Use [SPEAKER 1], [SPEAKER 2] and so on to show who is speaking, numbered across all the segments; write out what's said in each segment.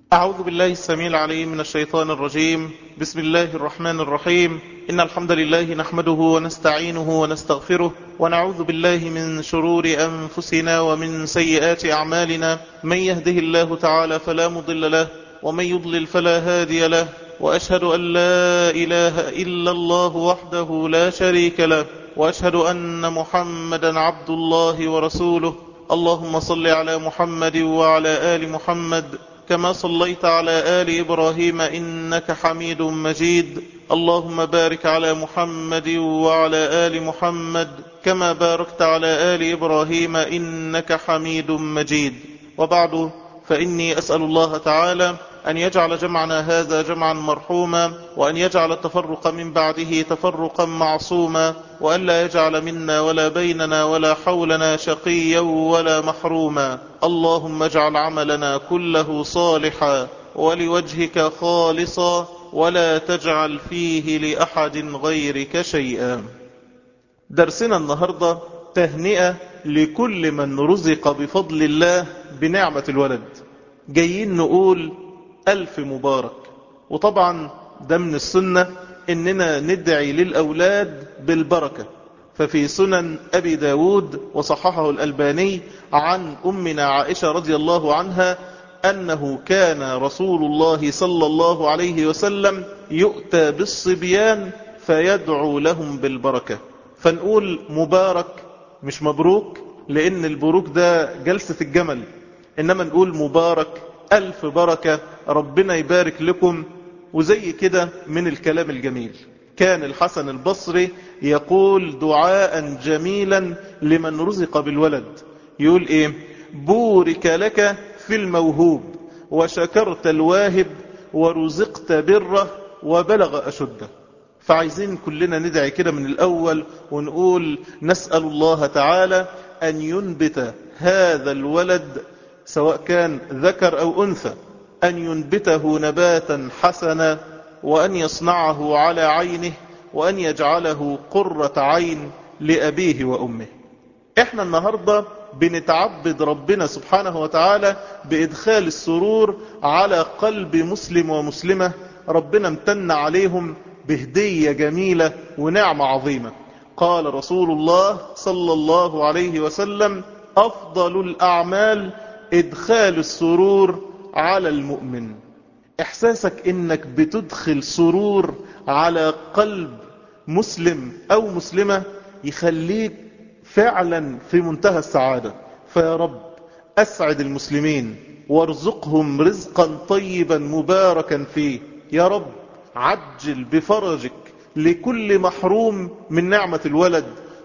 [SPEAKER 1] أعوذ بالله السميع العليم من الشيطان الرجيم بسم الله الرحمن الرحيم إن الحمد لله نحمده ونستعينه ونستغفره ونعوذ بالله من شرور أنفسنا ومن سيئات أعمالنا من يهده الله تعالى فلا مضل له ومن يضلل فلا هادي له وأشهد أن لا إله إلا الله وحده لا شريك له وأشهد أن محمدا عبد الله ورسوله اللهم صل على محمد وعلى آل محمد كما صليت على آل إبراهيم إنك حميد مجيد اللهم بارك على محمد وعلى آل محمد كما باركت على آل إبراهيم إنك حميد مجيد وبعد فإني أسأل الله تعالى أن يجعل جمعنا هذا جمعا مرحوما وأن يجعل التفرق من بعده تفرقا معصوما وأن لا يجعل منا ولا بيننا ولا حولنا شقيا ولا محروما اللهم اجعل عملنا كله صالحا ولوجهك خالصا ولا تجعل فيه لأحد غيرك شيئا درسنا النهاردة تهنئة لكل من رزق بفضل الله بنعمة الولد جايين نقول ألف مبارك وطبعا ده من السنة إننا ندعي للأولاد بالبركة ففي سنن أبي داود وصححه الألباني عن أمنا عائشة رضي الله عنها أنه كان رسول الله صلى الله عليه وسلم يؤتى بالصبيان فيدعو لهم بالبركة فنقول مبارك مش مبروك لأن البروك ده جلسة الجمل إنما نقول مبارك ألف بركة ربنا يبارك لكم وزي كده من الكلام الجميل كان الحسن البصري يقول دعاء جميلا لمن رزق بالولد يقول ايه بورك لك في الموهوب وشكرت الواهب ورزقت بره وبلغ أشده فعايزين كلنا ندعي كده من الأول ونقول نسأل الله تعالى أن ينبت هذا الولد سواء كان ذكر أو أنثى أن ينبته نباتا حسنا وأن يصنعه على عينه وأن يجعله قرة عين لأبيه وأمه احنا النهاردة بنتعبد ربنا سبحانه وتعالى بإدخال السرور على قلب مسلم ومسلمة ربنا امتن عليهم بهدية جميلة ونعمة عظيمة قال رسول الله صلى الله عليه وسلم أفضل الأعمال إدخال السرور على المؤمن إحساسك إنك بتدخل سرور على قلب مسلم أو مسلمة يخليك فعلا في منتهى السعادة فيا رب أسعد المسلمين وارزقهم رزقا طيبا مباركا فيه يا رب عجل بفرجك لكل محروم من نعمة الولد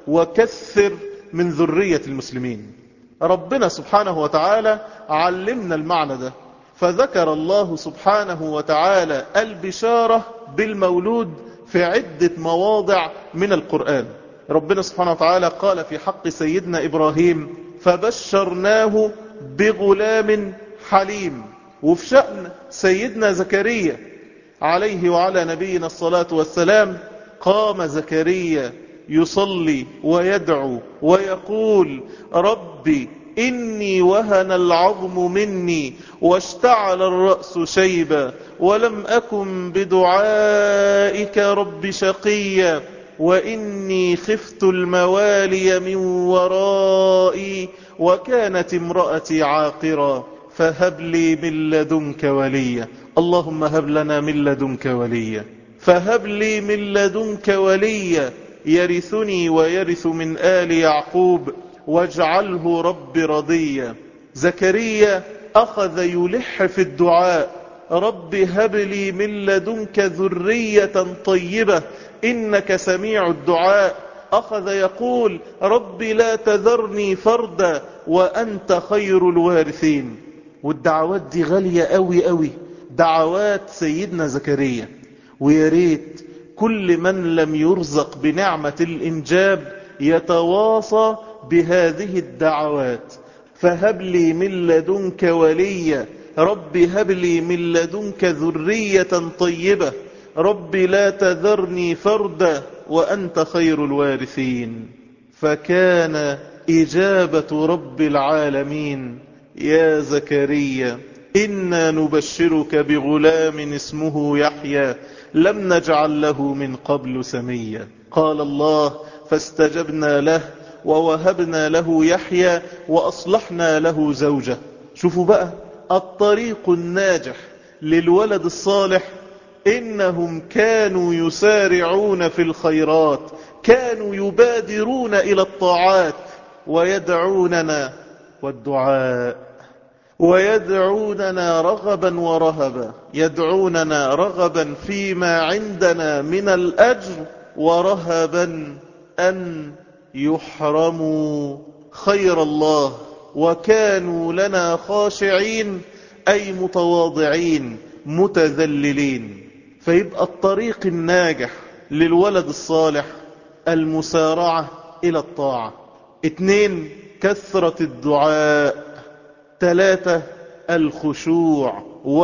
[SPEAKER 1] وكثر من ذرية المسلمين ربنا سبحانه وتعالى علمنا المعنى ده فذكر الله سبحانه وتعالى البشارة بالمولود في عدة مواضع من القرآن ربنا سبحانه وتعالى قال في حق سيدنا إبراهيم فبشرناه بغلام حليم وفي شأن سيدنا زكريا عليه وعلى نبينا الصلاة والسلام قام زكريا يصلي ويدعو ويقول ربي إني وهن العظم مني واشتعل الرأس شيبا ولم أكن بدعائك رب شقيا وإني خفت الموالي من ورائي وكانت امرأتي عاقرا فهب لي من لدنك وليا اللهم هب لنا من لدنك وليا فهب لي من لدنك وليا يرثني ويرث من آل يعقوب واجعله رب رضيا زكريا أخذ يلح في الدعاء رب هب لي من لدنك ذرية طيبة إنك سميع الدعاء أخذ يقول رب لا تذرني فردا وأنت خير الوارثين والدعوات دي غالية قوي قوي دعوات سيدنا زكريا وياريت كل من لم يرزق بنعمة الإنجاب يتواصى بهذه الدعوات فهب لي من لدنك وليا رب هب لي من لدنك ذرية طيبة رب لا تذرني فردا وأنت خير الوارثين فكان إجابة رب العالمين يا زكريا إنا نبشرك بغلام اسمه يحيى لم نجعل له من قبل سميا قال الله فاستجبنا له ووهبنا له يحيى وأصلحنا له زوجه شوفوا بقى الطريق الناجح للولد الصالح إنهم كانوا يسارعون في الخيرات كانوا يبادرون إلى الطاعات ويدعوننا والدعاء ويدعوننا رغبا ورهبا يدعوننا رغبا فيما عندنا من الأجر ورهبا أن يحرموا خير الله وكانوا لنا خاشعين أي متواضعين متذللين فيبقى الطريق الناجح للولد الصالح المسارعة إلى الطاعة اثنين كثرة الدعاء ثلاثة الخشوع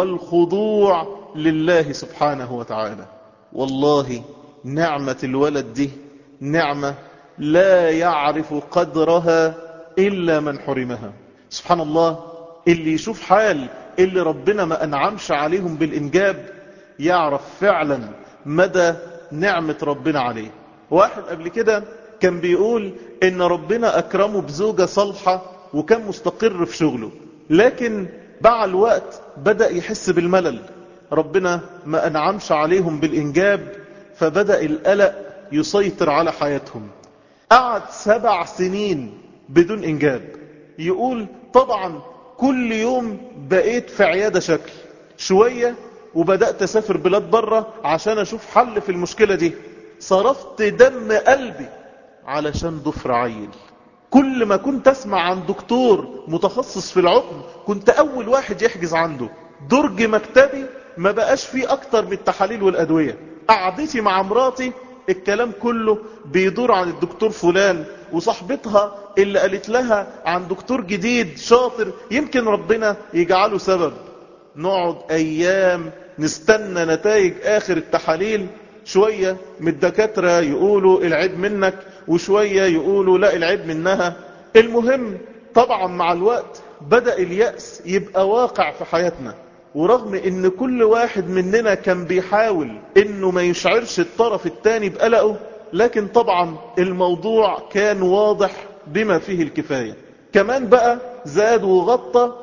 [SPEAKER 1] والخضوع لله سبحانه وتعالى والله نعمة الولد دي نعمة لا يعرف قدرها إلا من حرمها سبحان الله اللي يشوف حال اللي ربنا ما أنعمش عليهم بالإنجاب يعرف فعلا مدى نعمة ربنا عليه واحد قبل كده كان بيقول ان ربنا اكرمه بزوجة صالحة وكان مستقر في شغله لكن مع الوقت بدأ يحس بالملل ربنا ما انعمش عليهم بالانجاب فبدأ القلق يسيطر على حياتهم قعد سبع سنين بدون انجاب يقول طبعا كل يوم بقيت في عيادة شكل شوية وبدأت أسافر بلاد برة عشان أشوف حل في المشكلة دي صرفت دم قلبي علشان ضفر عيل كل ما كنت أسمع عن دكتور متخصص في العقم كنت أول واحد يحجز عنده درج مكتبي ما بقاش فيه أكتر من التحاليل والأدوية قعدتي مع مراتي الكلام كله بيدور عن الدكتور فلان وصاحبتها اللي قالت لها عن دكتور جديد شاطر يمكن ربنا يجعله سبب نقعد ايام نستنى نتائج اخر التحاليل شوية من الدكاترة يقولوا العيب منك وشوية يقولوا لا العيب منها المهم طبعا مع الوقت بدأ اليأس يبقى واقع في حياتنا ورغم ان كل واحد مننا كان بيحاول انه ما يشعرش الطرف التاني بقلقه لكن طبعا الموضوع كان واضح بما فيه الكفاية كمان بقى زاد وغطى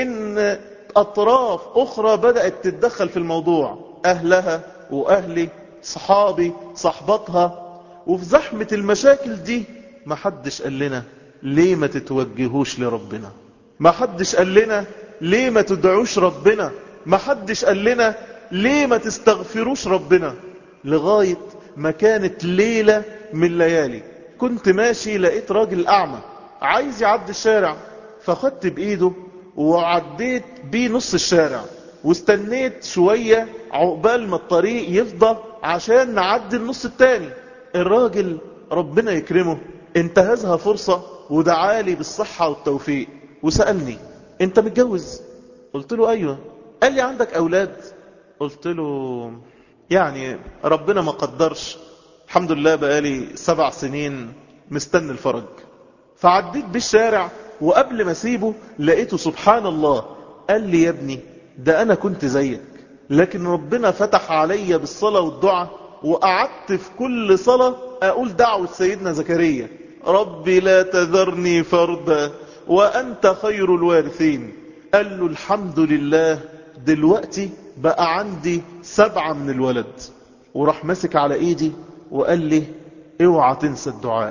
[SPEAKER 1] ان اطراف اخرى بدأت تتدخل في الموضوع اهلها واهلي صحابي صحبتها وفي زحمة المشاكل دي ما حدش قال لنا ليه ما تتوجهوش لربنا ما حدش قال لنا ليه ما تدعوش ربنا ما حدش قال لنا ليه ما تستغفروش ربنا لغاية ما كانت ليلة من ليالي كنت ماشي لقيت راجل أعمى عايز يعدي الشارع فخدت بإيده وعديت بيه نص الشارع واستنيت شوية عقبال ما الطريق يفضى عشان نعدي النص التاني الراجل ربنا يكرمه انتهزها فرصة ودعالي بالصحة والتوفيق وسألني انت متجوز قلت له ايوه قال لي عندك اولاد قلت له يعني ربنا ما قدرش الحمد لله بقالي سبع سنين مستني الفرج فعديت بالشارع وقبل ما اسيبه لقيته سبحان الله قال لي يا ابني ده انا كنت زيك لكن ربنا فتح عليا بالصلاة والدعاء وقعدت في كل صلاة اقول دعوة سيدنا زكريا ربي لا تذرني فردا وأنت خير الوارثين قال له الحمد لله دلوقتي بقى عندي سبعة من الولد وراح مسك على ايدي وقال لي اوعى تنسى الدعاء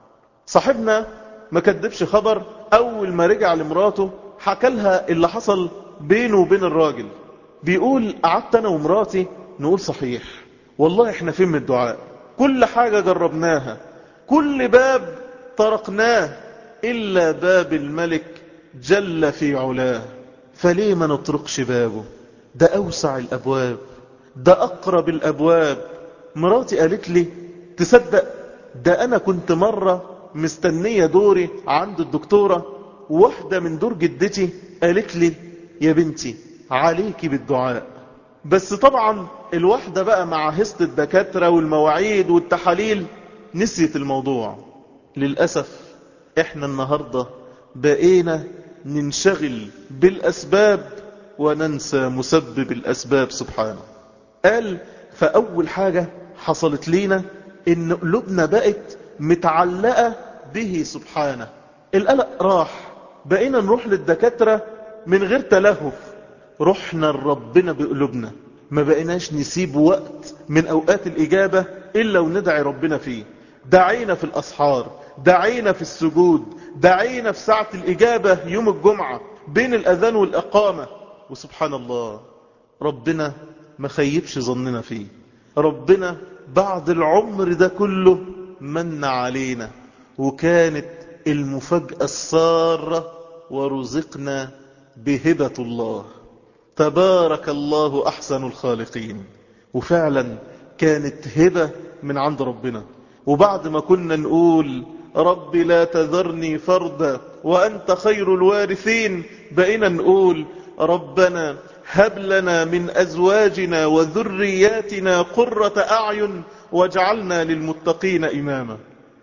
[SPEAKER 1] صاحبنا ما كدبش خبر اول ما رجع لمراته حكى لها اللي حصل بينه وبين الراجل بيقول قعدت انا ومراتي نقول صحيح والله احنا فين من الدعاء كل حاجة جربناها كل باب طرقناه إلا باب الملك جل في علاه فليه ما نطرقش بابه ده أوسع الأبواب ده أقرب الأبواب مراتي قالت لي تصدق ده أنا كنت مرة مستنية دوري عند الدكتورة واحدة من دور جدتي قالت لي يا بنتي عليكي بالدعاء بس طبعا الواحدة بقى مع هست الدكاترة والمواعيد والتحاليل نسيت الموضوع للأسف احنا النهاردة بقينا ننشغل بالأسباب وننسى مسبب الأسباب سبحانه قال فأول حاجة حصلت لينا إن قلوبنا بقت متعلقة به سبحانه القلق راح بقينا نروح للدكاترة من غير تلهف رحنا لربنا بقلوبنا ما بقيناش نسيب وقت من أوقات الإجابة إلا وندعي ربنا فيه دعينا في الأسحار دعينا في السجود دعينا في ساعة الإجابة يوم الجمعة بين الأذان والإقامة وسبحان الله ربنا ما خيبش ظننا فيه ربنا بعد العمر ده كله من علينا وكانت المفاجأة السارة ورزقنا بهبة الله تبارك الله أحسن الخالقين وفعلا كانت هبة من عند ربنا وبعد ما كنا نقول رب لا تذرني فردا وأنت خير الوارثين بقينا نقول ربنا هب لنا من أزواجنا وذرياتنا قرة أعين واجعلنا للمتقين إماما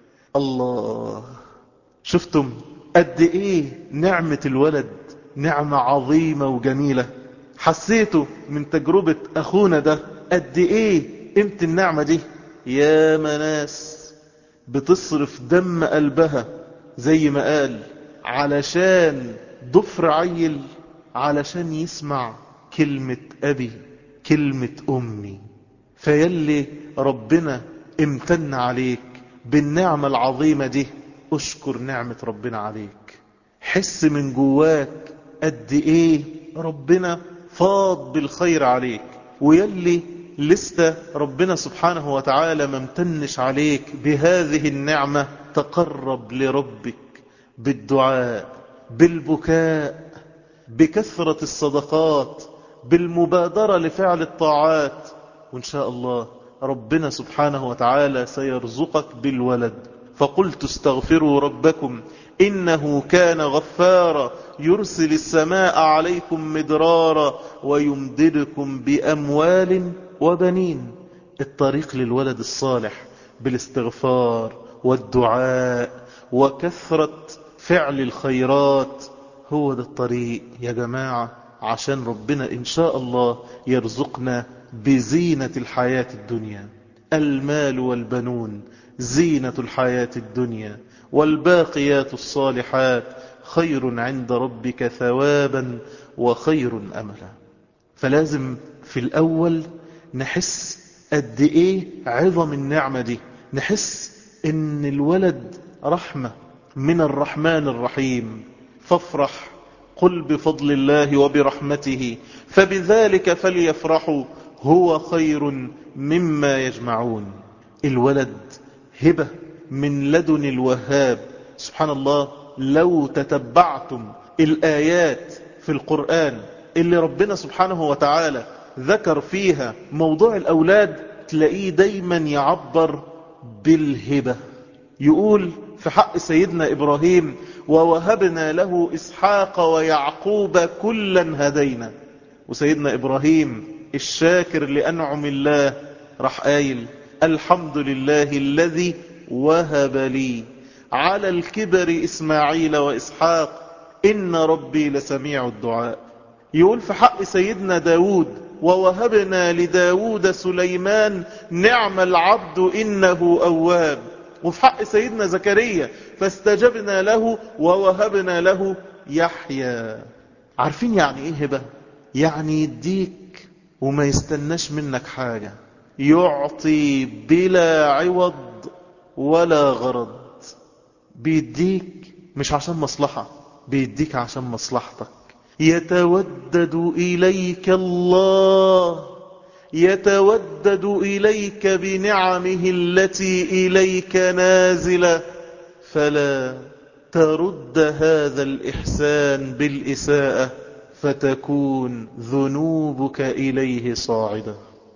[SPEAKER 1] الله شفتم قد إيه نعمة الولد نعمة عظيمة وجميلة حسيته من تجربة أخونا ده قد إيه قيمة النعمة دي يا مناس بتصرف دم قلبها زي ما قال علشان ضفر عيل علشان يسمع كلمة أبي كلمة أمي فيلي ربنا امتن عليك بالنعمة العظيمة دي اشكر نعمة ربنا عليك حس من جواك قد ايه ربنا فاض بالخير عليك ويلي لسه ربنا سبحانه وتعالى ما امتنش عليك بهذه النعمة تقرب لربك بالدعاء بالبكاء بكثرة الصدقات بالمبادرة لفعل الطاعات وإن شاء الله ربنا سبحانه وتعالى سيرزقك بالولد فقلت استغفروا ربكم إنه كان غفارا يرسل السماء عليكم مدرارا ويمددكم بأموال وبنين الطريق للولد الصالح بالاستغفار والدعاء وكثرة فعل الخيرات هو ده الطريق يا جماعة عشان ربنا إن شاء الله يرزقنا بزينة الحياة الدنيا المال والبنون زينة الحياة الدنيا والباقيات الصالحات خير عند ربك ثوابا وخير أملا فلازم في الأول نحس قد إيه عظم النعمة دي نحس إن الولد رحمة من الرحمن الرحيم فافرح قل بفضل الله وبرحمته فبذلك فليفرحوا هو خير مما يجمعون الولد هبة من لدن الوهاب سبحان الله لو تتبعتم الآيات في القرآن اللي ربنا سبحانه وتعالى ذكر فيها موضوع الأولاد تلاقيه دايما يعبر بالهبة يقول في حق سيدنا إبراهيم ووهبنا له إسحاق ويعقوب كلا هدينا وسيدنا إبراهيم الشاكر لأنعم الله راح قايل الحمد لله الذي وهب لي على الكبر إسماعيل وإسحاق إن ربي لسميع الدعاء يقول في حق سيدنا داود ووهبنا لداود سليمان نعم العبد إنه أواب وفي حق سيدنا زكريا فاستجبنا له ووهبنا له يحيى عارفين يعني ايه هبة يعني يديك وما يستناش منك حاجة يعطي بلا عوض ولا غرض بيديك مش عشان مصلحة بيديك عشان مصلحتك يتودد إليك الله يتودد إليك بنعمه التي إليك نازلة فلا ترد هذا الإحسان بالإساءة فتكون ذنوبك إليه صاعدة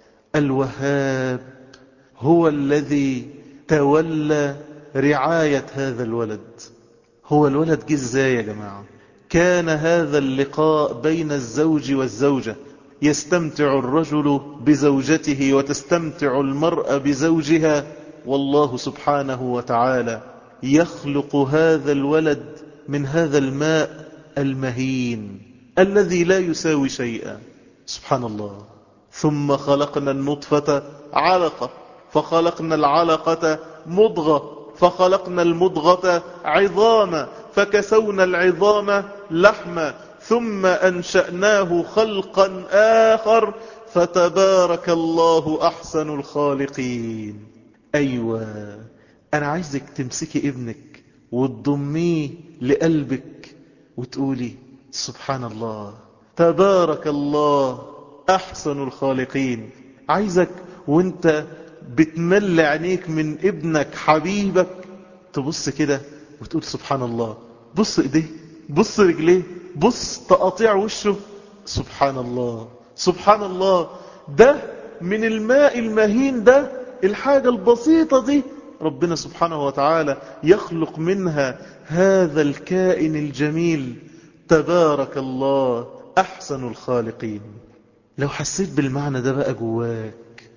[SPEAKER 1] الوهاب هو الذي تولى رعاية هذا الولد هو الولد جه ازاي يا جماعة كان هذا اللقاء بين الزوج والزوجة يستمتع الرجل بزوجته وتستمتع المرأة بزوجها والله سبحانه وتعالى يخلق هذا الولد من هذا الماء المهين الذي لا يساوي شيئا سبحان الله ثم خلقنا النطفة علقة فخلقنا العلقة مضغة فخلقنا المضغة عظاما فكسونا العظام لحما ثم أنشأناه خلقا آخر فتبارك الله أحسن الخالقين أيوة أنا عايزك تمسكي ابنك وتضميه لقلبك وتقولي سبحان الله تبارك الله أحسن الخالقين عايزك وانت بتمل عينيك من ابنك حبيبك تبص كده وتقول سبحان الله بص ايديه بص رجليه بص تقاطيع وشه سبحان الله سبحان الله ده من الماء المهين ده الحاجة البسيطة دي ربنا سبحانه وتعالى يخلق منها هذا الكائن الجميل تبارك الله أحسن الخالقين لو حسيت بالمعنى ده بقى جواك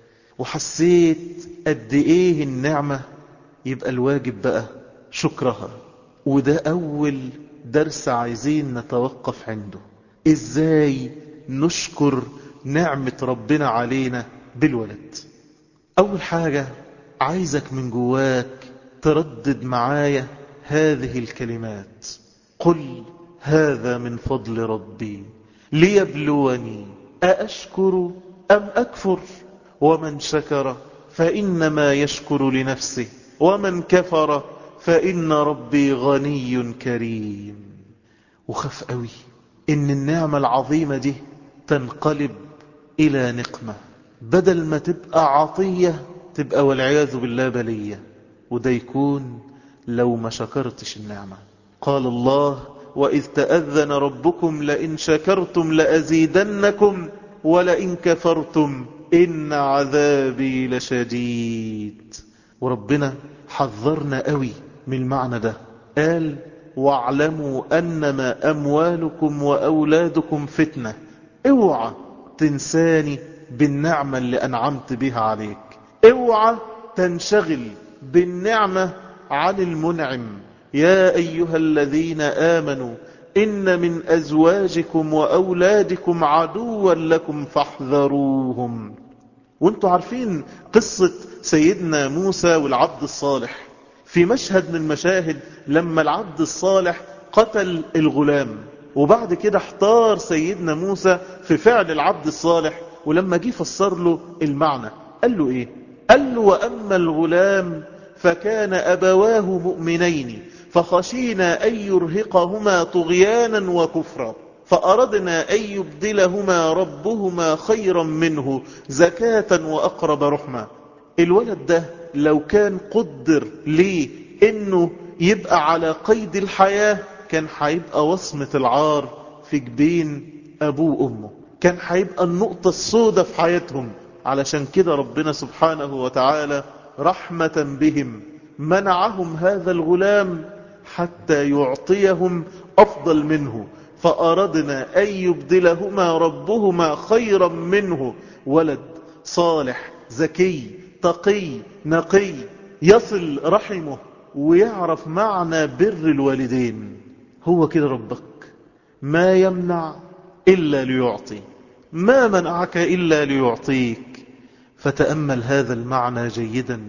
[SPEAKER 1] وحسيت قد ايه النعمة يبقى الواجب بقى شكرها وده أول درس عايزين نتوقف عنده ازاي نشكر نعمة ربنا علينا بالولد أول حاجة عايزك من جواك تردد معايا هذه الكلمات قل هذا من فضل ربي ليبلوني أأشكر أم أكفر ومن شكر فإنما يشكر لنفسه ومن كفر فإن ربي غني كريم وخف قوي إن النعمة العظيمة دي تنقلب إلى نقمة بدل ما تبقى عطية تبقى والعياذ بالله بلية وده يكون لو ما شكرتش النعمة قال الله وإذ تأذن ربكم لئن شكرتم لأزيدنكم ولئن كفرتم إن عذابي لشديد وربنا حذرنا قوي من المعنى ده قال واعلموا أنما أموالكم وأولادكم فتنة اوعى تنساني بالنعمة اللي أنعمت بها عليك اوعى تنشغل بالنعمة عن المنعم يا أيها الذين آمنوا إن من أزواجكم وأولادكم عدوا لكم فاحذروهم وانتوا عارفين قصة سيدنا موسى والعبد الصالح في مشهد من المشاهد لما العبد الصالح قتل الغلام وبعد كده احتار سيدنا موسى في فعل العبد الصالح ولما جه فسر له المعنى قال له ايه قال له وأما الغلام فكان أبواه مؤمنين فخشينا أن يرهقهما طغيانا وكفرا فأردنا أن يبدلهما ربهما خيرا منه زكاة وأقرب رحمة الولد ده لو كان قدر ليه انه يبقى على قيد الحياة كان هيبقى وصمة العار في جبين ابوه وامه كان هيبقى النقطة السوداء في حياتهم علشان كده ربنا سبحانه وتعالى رحمة بهم منعهم هذا الغلام حتى يعطيهم أفضل منه فأردنا أن يبدلهما ربهما خيرا منه ولد صالح ذكي تقي نقي يصل رحمه ويعرف معنى بر الوالدين هو كده ربك ما يمنع إلا ليعطي ما منعك إلا ليعطيك فتأمل هذا المعنى جيدا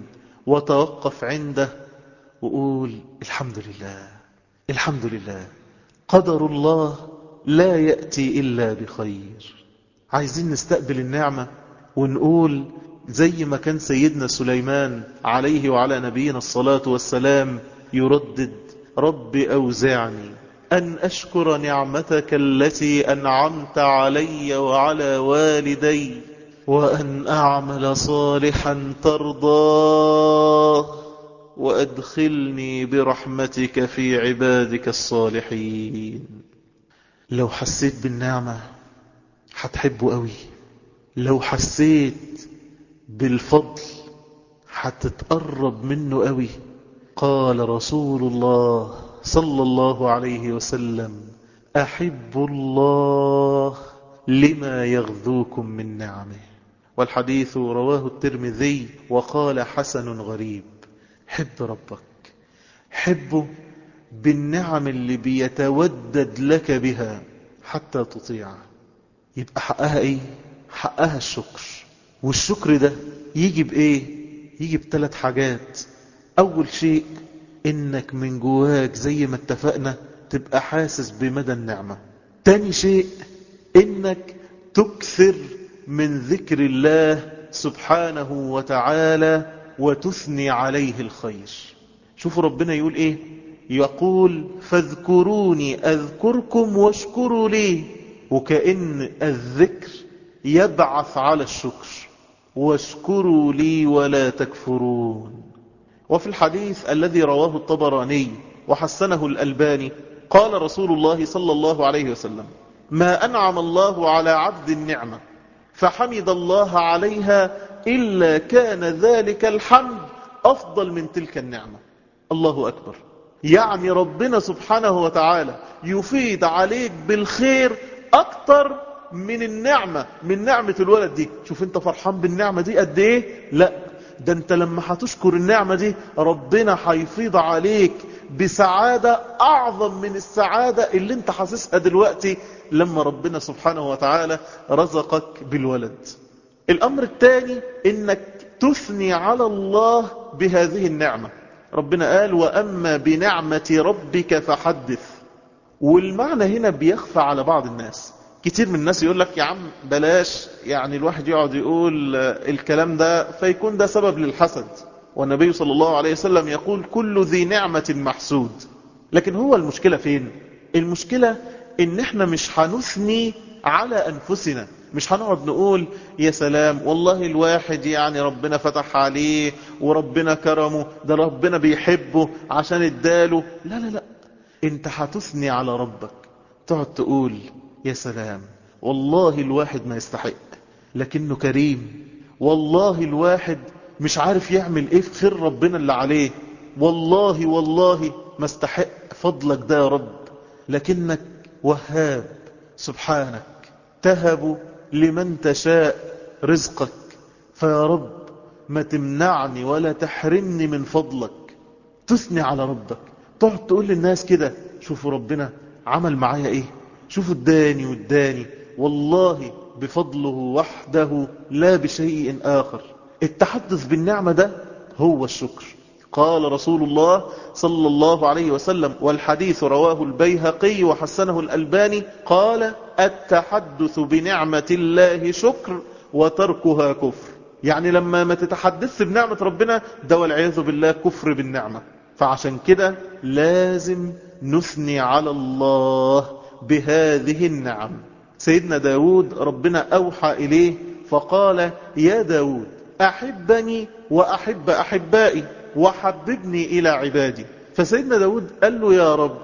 [SPEAKER 1] وتوقف عنده وقول الحمد لله الحمد لله قدر الله لا يأتي إلا بخير عايزين نستقبل النعمة ونقول زي ما كان سيدنا سليمان عليه وعلى نبينا الصلاة والسلام يردد رب أوزعني أن أشكر نعمتك التي أنعمت علي وعلى والدي وأن أعمل صالحا ترضاه وأدخلني برحمتك في عبادك الصالحين لو حسيت بالنعمة هتحبه قوي لو حسيت بالفضل هتتقرب منه قوي قال رسول الله صلى الله عليه وسلم أحب الله لما يغذوكم من نعمه والحديث رواه الترمذي وقال حسن غريب حب ربك حبه بالنعم اللي بيتودد لك بها حتى تطيع يبقى حقها ايه حقها الشكر والشكر ده يجي بايه يجي بثلاث حاجات اول شيء انك من جواك زي ما اتفقنا تبقى حاسس بمدى النعمة تاني شيء انك تكثر من ذكر الله سبحانه وتعالى وتثني عليه الخير شوفوا ربنا يقول ايه يقول فاذكروني اذكركم واشكروا لي وكأن الذكر يبعث على الشكر واشكروا لي ولا تكفرون وفي الحديث الذي رواه الطبراني وحسنه الألباني قال رسول الله صلى الله عليه وسلم ما أنعم الله على عبد النعمة فحمد الله عليها إلا كان ذلك الحمد أفضل من تلك النعمة الله أكبر يعني ربنا سبحانه وتعالى يفيد عليك بالخير أكتر من النعمة من نعمة الولد دي شوف انت فرحان بالنعمة دي قد ايه لا ده انت لما هتشكر النعمة دي ربنا هيفيض عليك بسعادة اعظم من السعادة اللي انت حاسسها دلوقتي لما ربنا سبحانه وتعالى رزقك بالولد الامر الثاني انك تثني على الله بهذه النعمة ربنا قال واما بنعمة ربك فحدث والمعنى هنا بيخفى على بعض الناس كتير من الناس يقول لك يا عم بلاش يعني الواحد يقعد يقول الكلام ده فيكون ده سبب للحسد والنبي صلى الله عليه وسلم يقول كل ذي نعمة محسود لكن هو المشكلة فين المشكلة ان احنا مش هنثني على انفسنا مش هنقعد نقول يا سلام والله الواحد يعني ربنا فتح عليه وربنا كرمه ده ربنا بيحبه عشان اداله لا لا لا انت هتثني على ربك تقعد تقول يا سلام والله الواحد ما يستحق لكنه كريم والله الواحد مش عارف يعمل ايه في خير ربنا اللي عليه والله والله ما استحق فضلك ده يا رب لكنك وهاب سبحانك تهب لمن تشاء رزقك فيا رب ما تمنعني ولا تحرمني من فضلك تثني على ربك تقعد تقول للناس كده شوفوا ربنا عمل معايا ايه شوفوا اداني واداني والله بفضله وحده لا بشيء آخر التحدث بالنعمة ده هو الشكر قال رسول الله صلى الله عليه وسلم والحديث رواه البيهقي وحسنه الألباني قال التحدث بنعمة الله شكر وتركها كفر يعني لما ما تتحدث بنعمة ربنا ده والعياذ بالله كفر بالنعمة فعشان كده لازم نثني على الله بهذه النعم سيدنا داود ربنا أوحى إليه فقال يا داود أحبني وأحب أحبائي وحببني إلى عبادي فسيدنا داود قال له يا رب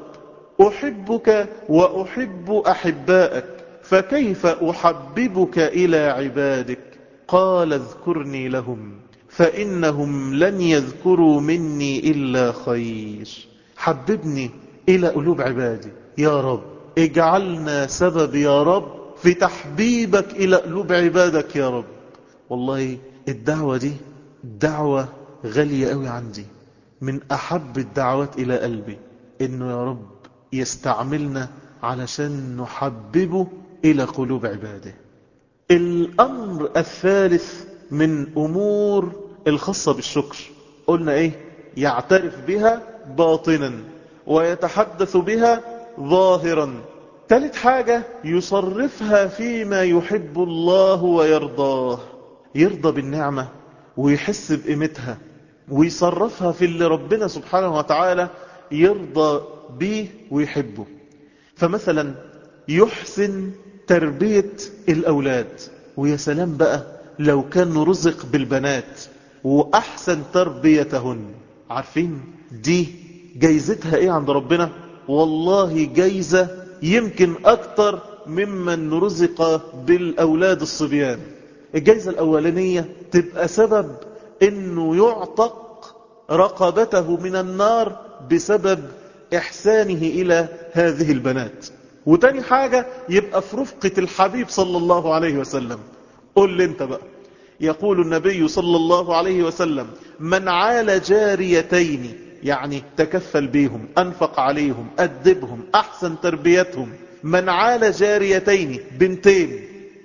[SPEAKER 1] أحبك وأحب أحبائك فكيف أحببك إلى عبادك قال اذكرني لهم فإنهم لن يذكروا مني إلا خير حببني إلى قلوب عبادي يا رب اجعلنا سبب يا رب في تحبيبك إلى قلوب عبادك يا رب والله الدعوة دي دعوة غالية قوي عندي من أحب الدعوات إلى قلبي إنه يا رب يستعملنا علشان نحببه إلى قلوب عباده الأمر الثالث من أمور الخاصة بالشكر قلنا إيه يعترف بها باطنا ويتحدث بها ظاهرا ثالث حاجة يصرفها فيما يحب الله ويرضاه يرضى بالنعمة ويحس بقيمتها ويصرفها في اللي ربنا سبحانه وتعالى يرضى به ويحبه فمثلا يحسن تربية الأولاد ويا سلام بقى لو كان رزق بالبنات وأحسن تربيتهن عارفين دي جايزتها ايه عند ربنا والله جايزة يمكن أكتر ممن رزق بالأولاد الصبيان الجايزة الأولانية تبقى سبب أنه يعتق رقبته من النار بسبب إحسانه إلى هذه البنات وتاني حاجة يبقى في رفقة الحبيب صلى الله عليه وسلم قل لي انت بقى يقول النبي صلى الله عليه وسلم من عال جاريتين يعني تكفل بيهم أنفق عليهم أدبهم أحسن تربيتهم من عال جاريتين بنتين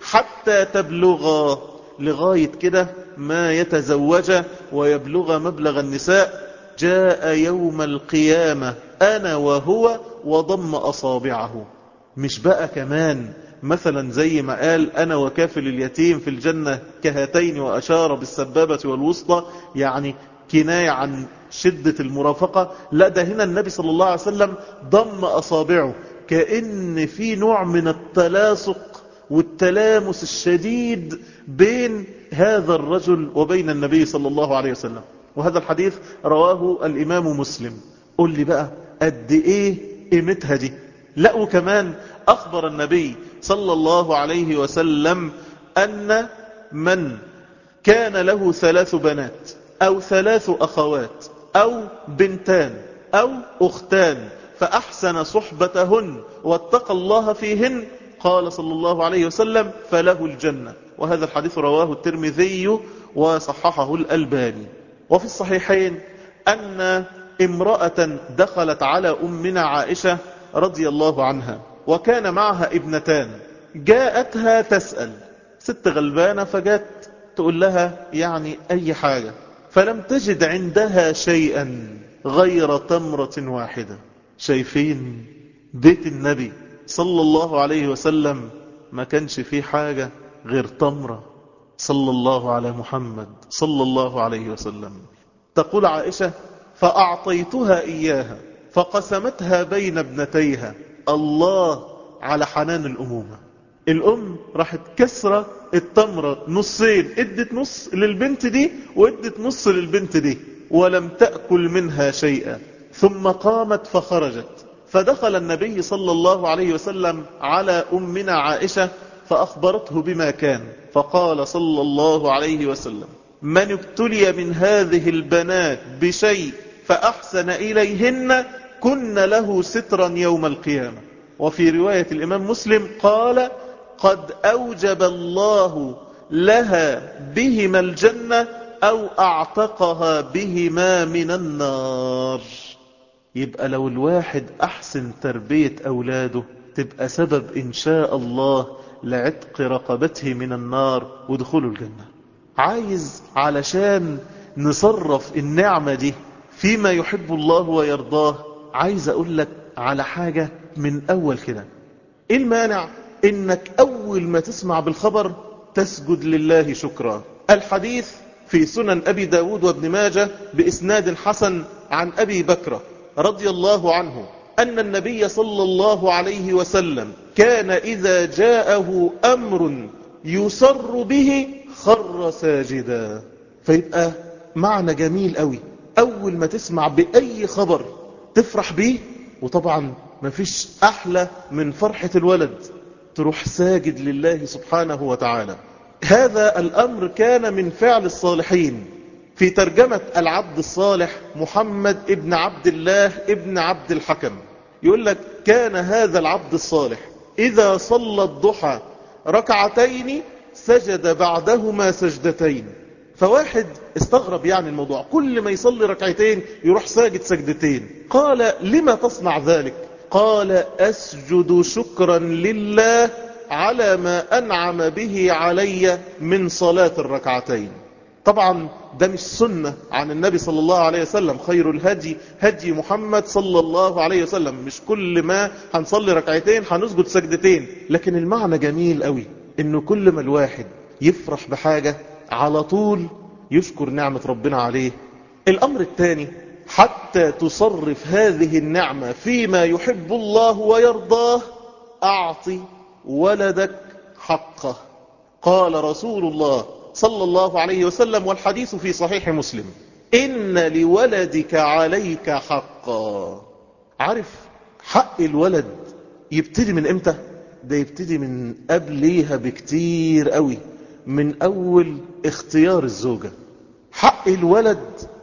[SPEAKER 1] حتى تبلغا لغاية كده ما يتزوج ويبلغ مبلغ النساء جاء يوم القيامة أنا وهو وضم أصابعه مش بقى كمان مثلا زي ما قال أنا وكافل اليتيم في الجنة كهاتين وأشار بالسبابة والوسطى يعني كناية عن شدة المرافقة لا ده هنا النبي صلى الله عليه وسلم ضم أصابعه كأن في نوع من التلاصق والتلامس الشديد بين هذا الرجل وبين النبي صلى الله عليه وسلم وهذا الحديث رواه الإمام مسلم قل لي بقى قد إيه قيمتها دي لا وكمان أخبر النبي صلى الله عليه وسلم أن من كان له ثلاث بنات أو ثلاث أخوات أو بنتان أو أختان فأحسن صحبتهن واتقى الله فيهن قال صلى الله عليه وسلم فله الجنة وهذا الحديث رواه الترمذي وصححه الألباني وفي الصحيحين أن امرأة دخلت على أمنا عائشة رضي الله عنها وكان معها ابنتان جاءتها تسأل ست غلبانة فجات تقول لها يعني أي حاجة فلم تجد عندها شيئا غير تمرة واحدة شايفين بيت النبي صلى الله عليه وسلم ما كانش فيه حاجة غير تمرة صلى الله على محمد صلى الله عليه وسلم تقول عائشة فأعطيتها إياها فقسمتها بين ابنتيها الله على حنان الأمومة الأم راحت كسرة التمرة نصين ادت نص للبنت دي وادت نص للبنت دي ولم تأكل منها شيئا ثم قامت فخرجت فدخل النبي صلى الله عليه وسلم على أمنا عائشة فأخبرته بما كان فقال صلى الله عليه وسلم من ابتلي من هذه البنات بشيء فأحسن إليهن كن له سترا يوم القيامة وفي رواية الإمام مسلم قال قد أوجب الله لها بهما الجنة أو أعتقها بهما من النار يبقى لو الواحد أحسن تربية أولاده تبقى سبب إن شاء الله لعتق رقبته من النار ودخوله الجنة عايز علشان نصرف النعمة دي فيما يحب الله ويرضاه عايز أقول لك على حاجة من أول كده إيه المانع إنك أول ما تسمع بالخبر تسجد لله شكرا الحديث في سنن أبي داود وابن ماجة بإسناد حسن عن أبي بكرة رضي الله عنه أن النبي صلى الله عليه وسلم كان إذا جاءه أمر يسر به خر ساجدا فيبقى معنى جميل قوي أول ما تسمع بأي خبر تفرح بيه وطبعا ما فيش أحلى من فرحة الولد تروح ساجد لله سبحانه وتعالى هذا الأمر كان من فعل الصالحين في ترجمة العبد الصالح محمد ابن عبد الله ابن عبد الحكم يقول لك كان هذا العبد الصالح إذا صلى الضحى ركعتين سجد بعدهما سجدتين فواحد استغرب يعني الموضوع كل ما يصلي ركعتين يروح ساجد سجدتين قال لما تصنع ذلك قال أسجد شكرا لله على ما أنعم به علي من صلاة الركعتين طبعا ده مش سنة عن النبي صلى الله عليه وسلم خير الهدي هدي محمد صلى الله عليه وسلم مش كل ما هنصلي ركعتين هنسجد سجدتين لكن المعنى جميل قوي انه كل ما الواحد يفرح بحاجة على طول يشكر نعمة ربنا عليه الامر الثاني حتى تصرف هذه النعمة فيما يحب الله ويرضاه أعطي ولدك حقه قال رسول الله صلى الله عليه وسلم والحديث في صحيح مسلم إن لولدك عليك حقا عارف حق الولد يبتدي من امتى ده يبتدي من قبليها بكتير قوي من أول اختيار الزوجة حق الولد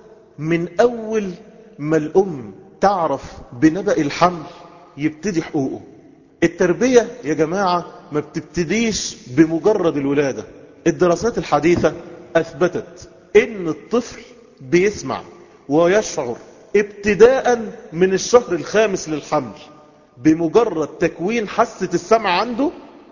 [SPEAKER 1] من أول ما الأم تعرف بنبأ الحمل يبتدي حقوقه التربية يا جماعة ما بتبتديش بمجرد الولادة الدراسات الحديثة أثبتت إن الطفل بيسمع ويشعر ابتداء من الشهر الخامس للحمل بمجرد تكوين حاسة السمع عنده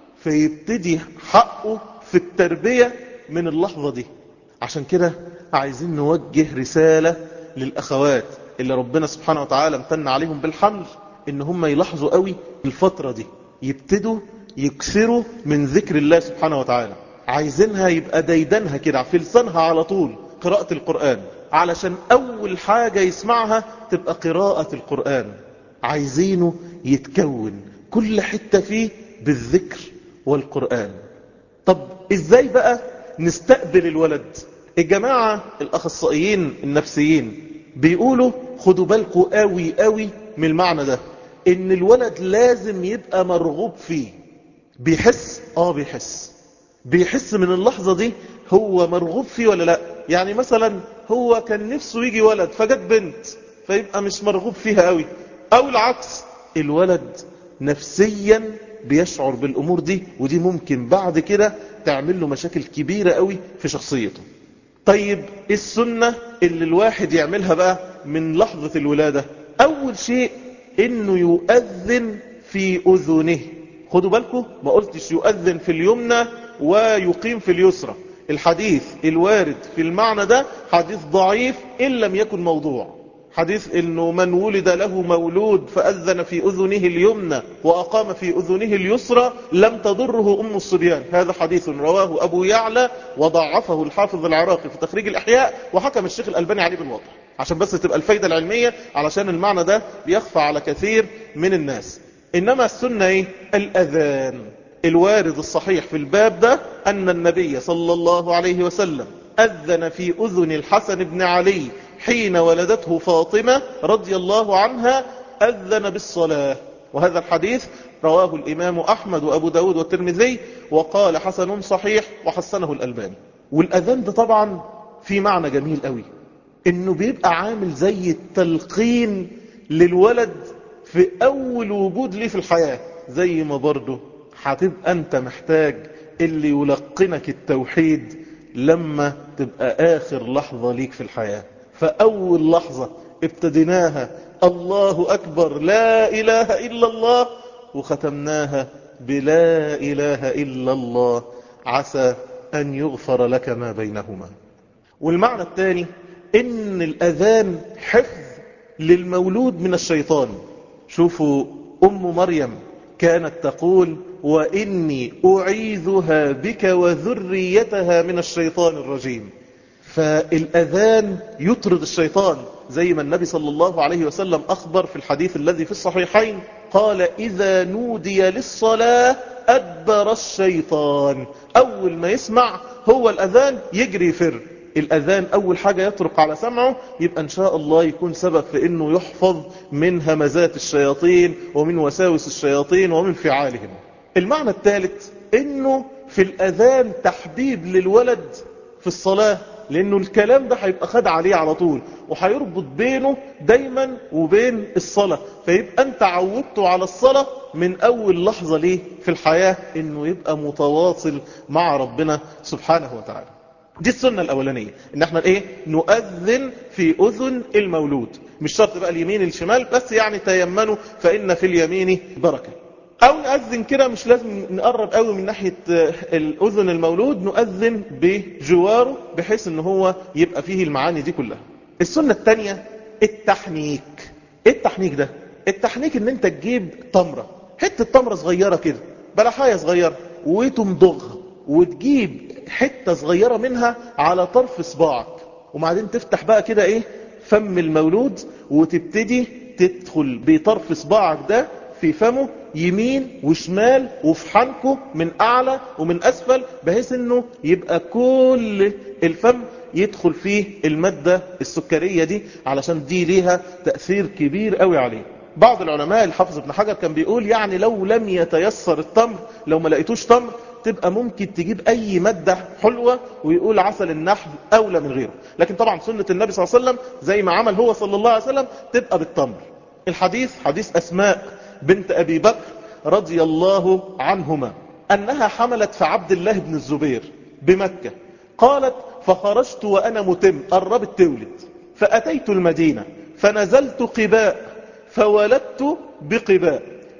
[SPEAKER 1] فيبتدي حقه في التربية من اللحظة دي عشان كده عايزين نوجه رسالة للأخوات اللي ربنا سبحانه وتعالى امتن عليهم بالحمل ان هم يلاحظوا قوي الفترة دي يبتدوا يكسروا من ذكر الله سبحانه وتعالى عايزينها يبقى ديدنها كده في لسانها على طول قراءة القرآن علشان أول حاجة يسمعها تبقى قراءة القرآن عايزينه يتكون كل حتة فيه بالذكر والقرآن طب ازاي بقى نستقبل الولد الجماعة الأخصائيين النفسيين بيقولوا خدوا بالكوا قوي قوي من المعنى ده ان الولد لازم يبقى مرغوب فيه بيحس اه بيحس بيحس من اللحظة دي هو مرغوب فيه ولا لا يعني مثلا هو كان نفسه يجي ولد فجت بنت فيبقى مش مرغوب فيها قوي او العكس الولد نفسيا بيشعر بالامور دي ودي ممكن بعد كده تعمل له مشاكل كبيرة قوي في شخصيته طيب السنة اللي الواحد يعملها بقى من لحظة الولادة اول شيء انه يؤذن في اذنه خدوا بالكم ما قلتش يؤذن في اليمنى ويقيم في اليسرى الحديث الوارد في المعنى ده حديث ضعيف إن لم يكن موضوع حديث انه من ولد له مولود فأذن في أذنه اليمنى وأقام في أذنه اليسرى لم تضره أم الصبيان هذا حديث رواه أبو يعلى وضعفه الحافظ العراقي في تخريج الأحياء وحكم الشيخ الألباني عليه بالوضع عشان بس تبقى الفايدة العلمية علشان المعنى ده بيخفى على كثير من الناس إنما السنة إيه؟ الأذان الوارد الصحيح في الباب ده أن النبي صلى الله عليه وسلم أذن في أذن الحسن بن علي حين ولدته فاطمة رضي الله عنها أذن بالصلاة وهذا الحديث رواه الإمام أحمد وأبو داود والترمذي وقال حسن صحيح وحسنه الألباني والأذان ده طبعا في معنى جميل قوي إنه بيبقى عامل زي التلقين للولد في أول وجود ليه في الحياة زي ما برضه هتبقى أنت محتاج اللي يلقنك التوحيد لما تبقى آخر لحظة ليك في الحياة فأول لحظة ابتديناها الله أكبر لا إله إلا الله وختمناها بلا إله إلا الله عسى أن يغفر لك ما بينهما والمعنى الثاني إن الأذان حفظ للمولود من الشيطان شوفوا أم مريم كانت تقول وإني أعيذها بك وذريتها من الشيطان الرجيم فالأذان يطرد الشيطان زي ما النبي صلى الله عليه وسلم أخبر في الحديث الذي في الصحيحين قال إذا نودي للصلاة أدبر الشيطان أول ما يسمع هو الأذان يجري يفر الأذان أول حاجة يطرق على سمعه يبقى إن شاء الله يكون سبب في أنه يحفظ من همزات الشياطين ومن وساوس الشياطين ومن فعالهم المعنى الثالث أنه في الأذان تحبيب للولد في الصلاة لأنه الكلام ده هيبقى خد عليه على طول وهيربط بينه دايما وبين الصلاة فيبقى أنت عودته على الصلاة من أول لحظة ليه في الحياة أنه يبقى متواصل مع ربنا سبحانه وتعالى دي السنة الأولانية ان احنا ايه نؤذن في أذن المولود مش شرط بقى اليمين الشمال بس يعني تيمنوا فإن في اليمين بركة أو نؤذن كده مش لازم نقرب قوي من ناحية الأذن المولود نؤذن بجواره بحيث ان هو يبقى فيه المعاني دي كلها السنة الثانية التحنيك ايه التحنيك ده التحنيك ان انت تجيب تمرة حتة تمرة صغيرة كده بلحاية صغيرة وتمضغها وتجيب حتة صغيرة منها على طرف صباعك وبعدين تفتح بقى كده ايه فم المولود وتبتدي تدخل بطرف صباعك ده في فمه يمين وشمال وفي حنكه من اعلى ومن اسفل بحيث انه يبقى كل الفم يدخل فيه المادة السكرية دي علشان دي ليها تأثير كبير قوي عليه بعض العلماء الحافظ ابن حجر كان بيقول يعني لو لم يتيسر التمر لو ما لقيتوش تمر تبقى ممكن تجيب اي مادة حلوة ويقول عسل النحل اولى من غيره لكن طبعا سنة النبي صلى الله عليه وسلم زي ما عمل هو صلى الله عليه وسلم تبقى بالتمر الحديث حديث اسماء بنت ابي بكر رضي الله عنهما انها حملت في عبد الله بن الزبير بمكة قالت فخرجت وانا متم قربت تولد فاتيت المدينة فنزلت قباء فولدت بقباء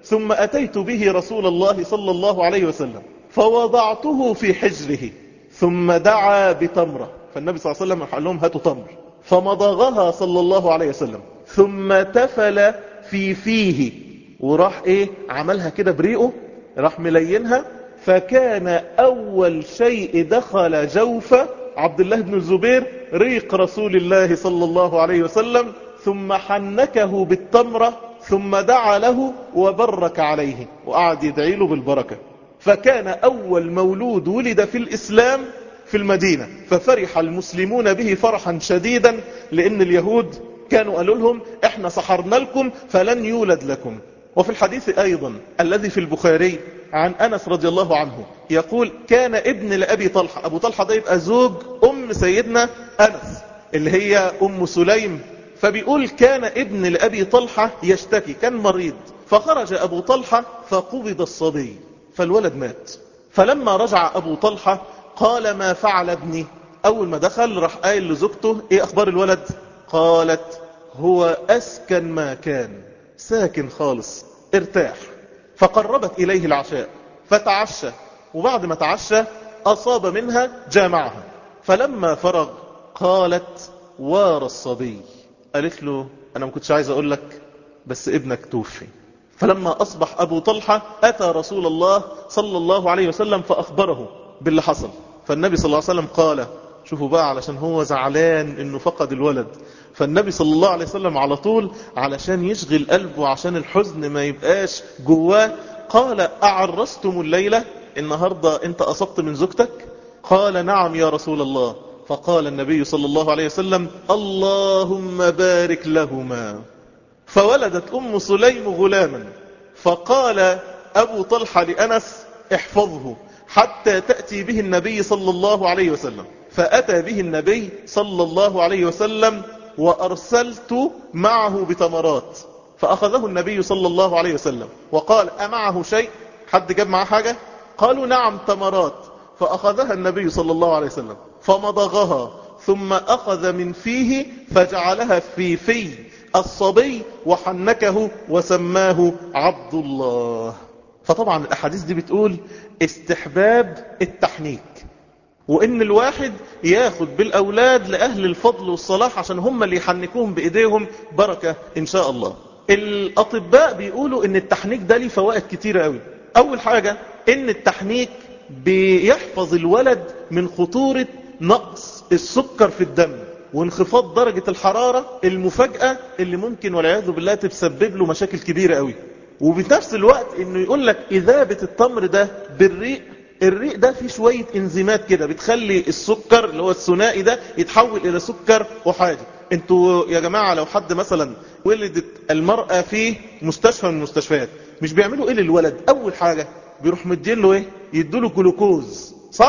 [SPEAKER 1] ثم أتيت به رسول الله صلى الله عليه وسلم فوضعته في حجره ثم دعا بتمرة فالنبي صلى الله عليه وسلم قال لهم هاتوا تمر فمضغها صلى الله عليه وسلم ثم تفل في فيه وراح ايه عملها كده بريقه راح ملينها فكان اول شيء دخل جوف عبد الله بن الزبير ريق رسول الله صلى الله عليه وسلم ثم حنكه بالتمرة ثم دعا له وبرك عليه وقعد يدعي له بالبركة فكان أول مولود ولد في الإسلام في المدينة ففرح المسلمون به فرحا شديدا لأن اليهود كانوا قالوا لهم احنا سحرنا لكم فلن يولد لكم وفي الحديث أيضا الذي في البخاري عن أنس رضي الله عنه يقول كان ابن لأبي طلحة أبو طلحة ده يبقى زوج أم سيدنا أنس اللي هي أم سليم فبيقول كان ابن لأبي طلحة يشتكي كان مريض فخرج أبو طلحة فقبض الصبي فالولد مات فلما رجع أبو طلحة قال ما فعل ابني أول ما دخل راح قايل لزوجته إيه أخبار الولد قالت هو أسكن ما كان ساكن خالص ارتاح فقربت إليه العشاء فتعشى وبعد ما تعشى أصاب منها جامعها فلما فرغ قالت وار الصبي قالت له أنا ما كنتش عايز أقول لك بس ابنك توفي فلما أصبح أبو طلحة أتى رسول الله صلى الله عليه وسلم فأخبره باللي حصل فالنبي صلى الله عليه وسلم قال شوفوا بقى علشان هو زعلان انه فقد الولد فالنبي صلى الله عليه وسلم على طول علشان يشغل قلبه عشان الحزن ما يبقاش جواه قال أعرستم الليلة النهاردة انت أصبت من زوجتك قال نعم يا رسول الله فقال النبي صلى الله عليه وسلم اللهم بارك لهما فولدت أم سليم غلاما فقال أبو طلحة لأنس احفظه حتى تأتي به النبي صلى الله عليه وسلم فأتى به النبي صلى الله عليه وسلم وأرسلت معه بتمرات فأخذه النبي صلى الله عليه وسلم وقال أمعه شيء حد جاب معه حاجة قالوا نعم تمرات فأخذها النبي صلى الله عليه وسلم فمضغها ثم أخذ من فيه فجعلها في في الصبي وحنكه وسماه عبد الله فطبعا الأحاديث دي بتقول استحباب التحنيك وإن الواحد ياخد بالأولاد لأهل الفضل والصلاح عشان هم اللي يحنكوهم بإيديهم بركة إن شاء الله الأطباء بيقولوا إن التحنيك ده ليه فوائد كتيرة قوي أول حاجة إن التحنيك بيحفظ الولد من خطورة نقص السكر في الدم وانخفاض درجة الحرارة المفاجأة اللي ممكن والعياذ بالله تسبب له مشاكل كبيرة قوي وبنفس الوقت انه يقول لك اذابة التمر ده بالريق الريق ده فيه شوية انزيمات كده بتخلي السكر اللي هو الثنائي ده يتحول الى سكر احادي انتوا يا جماعة لو حد مثلا ولدت المرأة في مستشفى من المستشفيات مش بيعملوا ايه للولد اول حاجة بيروح مدين له ايه يدوله جلوكوز صح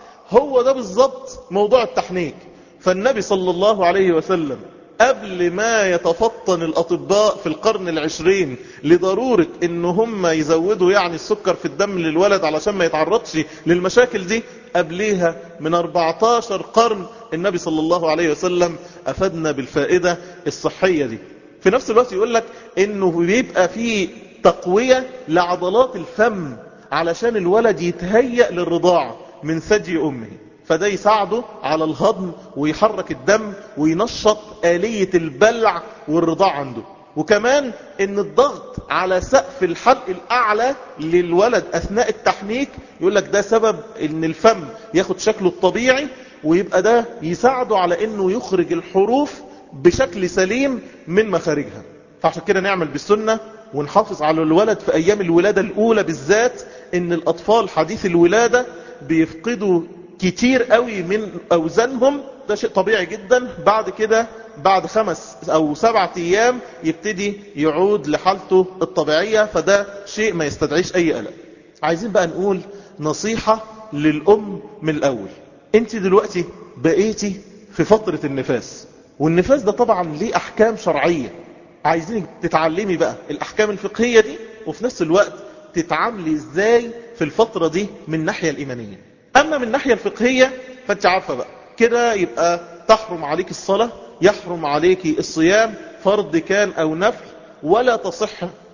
[SPEAKER 1] هو ده بالظبط موضوع التحنيك فالنبي صلى الله عليه وسلم قبل ما يتفطن الأطباء في القرن العشرين لضرورة ان هم يزودوا يعني السكر في الدم للولد علشان ما يتعرضش للمشاكل دي قبليها من 14 قرن النبي صلى الله عليه وسلم أفدنا بالفائدة الصحية دي في نفس الوقت يقول لك انه بيبقى فيه تقوية لعضلات الفم علشان الولد يتهيأ للرضاعة من ثدي أمه فده يساعده على الهضم ويحرك الدم وينشط آلية البلع والرضاع عنده وكمان ان الضغط على سقف الحلق الاعلى للولد اثناء التحنيك يقول لك ده سبب ان الفم ياخد شكله الطبيعي ويبقى ده يساعده على انه يخرج الحروف بشكل سليم من مخارجها فعشان كده نعمل بالسنة ونحافظ على الولد في ايام الولادة الاولى بالذات ان الاطفال حديث الولادة بيفقدوا كتير قوي من اوزانهم ده شيء طبيعي جدا بعد كده بعد خمس او سبعة ايام يبتدي يعود لحالته الطبيعية فده شيء ما يستدعيش اي قلق عايزين بقى نقول نصيحة للام من الاول انت دلوقتي بقيتي في فترة النفاس والنفاس ده طبعا ليه احكام شرعية عايزين تتعلمي بقى الاحكام الفقهية دي وفي نفس الوقت تتعاملي ازاي في الفترة دي من الناحية الايمانية اما من الناحية الفقهية فانت عارفة بقى كده يبقى تحرم عليك الصلاة يحرم عليك الصيام فرض كان او نفل ولا تصح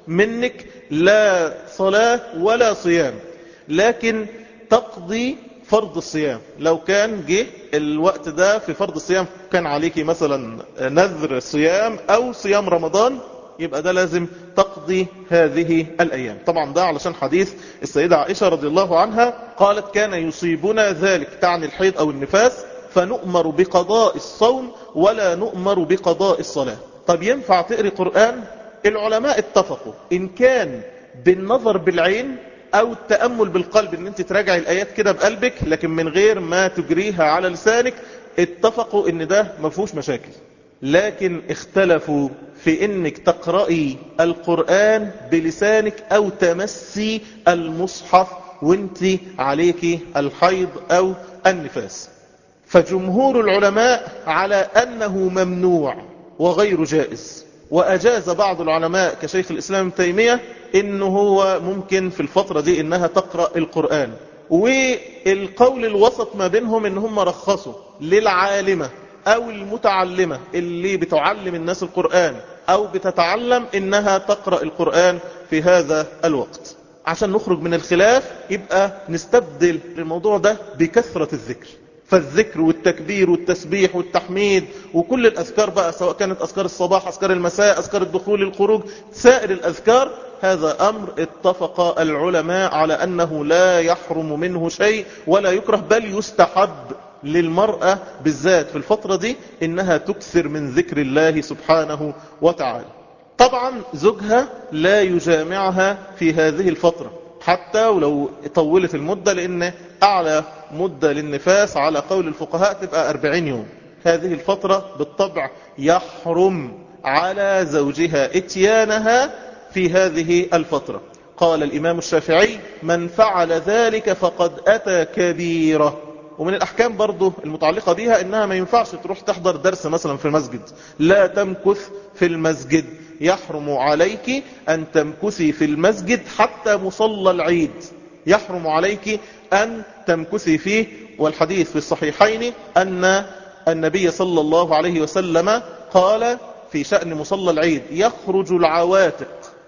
[SPEAKER 1] منك لا صلاة ولا صيام لكن تقضي فرض الصيام لو كان جه الوقت ده في فرض الصيام كان عليكي مثلا نذر الصيام او صيام رمضان يبقى ده لازم تقضي هذه الأيام طبعا ده علشان حديث السيدة عائشة رضي الله عنها قالت كان يصيبنا ذلك تعني الحيض أو النفاس فنؤمر بقضاء الصوم ولا نؤمر بقضاء الصلاة طب ينفع تقري قرآن العلماء اتفقوا إن كان بالنظر بالعين او التأمل بالقلب ان انت تراجع الايات كده بقلبك لكن من غير ما تجريها على لسانك اتفقوا ان ده ما فيهوش مشاكل لكن اختلفوا في انك تقرأي القرآن بلسانك او تمسي المصحف وانت عليك الحيض او النفاس فجمهور العلماء على انه ممنوع وغير جائز وأجاز بعض العلماء كشيخ الإسلام ابن تيمية إنه هو ممكن في الفترة دي إنها تقرأ القرآن والقول الوسط ما بينهم إن هم رخصوا للعالمة أو المتعلمة اللي بتعلم الناس القرآن أو بتتعلم إنها تقرأ القرآن في هذا الوقت عشان نخرج من الخلاف يبقى نستبدل الموضوع ده بكثرة الذكر فالذكر والتكبير والتسبيح والتحميد وكل الأذكار بقى سواء كانت أذكار الصباح أذكار المساء أذكار الدخول الخروج سائر الأذكار هذا أمر اتفق العلماء على أنه لا يحرم منه شيء ولا يكره بل يستحب للمرأة بالذات في الفترة دي إنها تكثر من ذكر الله سبحانه وتعالى طبعا زوجها لا يجامعها في هذه الفترة حتى ولو طولت المدة لأن أعلى مدة للنفاس على قول الفقهاء تبقى 40 يوم هذه الفترة بالطبع يحرم على زوجها اتيانها في هذه الفترة قال الإمام الشافعي من فعل ذلك فقد أتى كبيرة ومن الأحكام برضو المتعلقة بها إنها ما ينفعش تروح تحضر درس مثلا في المسجد لا تمكث في المسجد يحرم عليك أن تمكثي في المسجد حتى مصلى العيد يحرم عليك أن تمكثي فيه والحديث في الصحيحين أن النبي صلى الله عليه وسلم قال في شأن مصلى العيد يخرج العواتق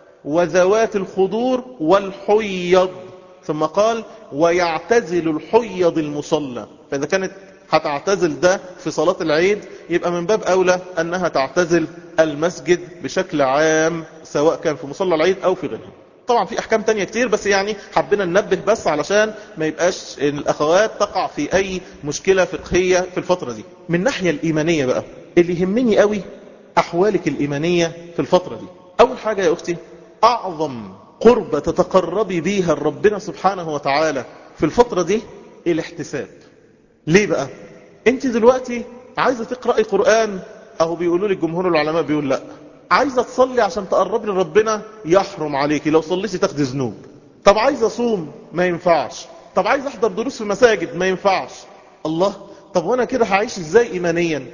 [SPEAKER 1] وذوات الخضور والحيض ثم قال ويعتزل الحيض المصلى فإذا كانت هتعتزل ده في صلاة العيد يبقى من باب أولى أنها تعتزل المسجد بشكل عام سواء كان في مصلى العيد أو في غيرها طبعا في أحكام تانية كتير بس يعني حبينا ننبه بس علشان ما يبقاش الأخوات تقع في أي مشكلة فقهية في الفترة دي من الناحية الإيمانية بقى اللي يهمني قوي أحوالك الإيمانية في الفترة دي أول حاجة يا أختي أعظم قربة تتقربي بيها ربنا سبحانه وتعالى في الفترة دي الاحتساب ليه بقى انت دلوقتي عايزة تقرأي قرآن اهو بيقولوا لي الجمهور العلماء بيقول لا عايزة تصلي عشان تقربي لربنا يحرم عليكي لو صليتي تاخدي ذنوب طب عايزة اصوم ما ينفعش طب عايز احضر دروس في المساجد ما ينفعش الله طب وانا كده هعيش ازاي ايمانيا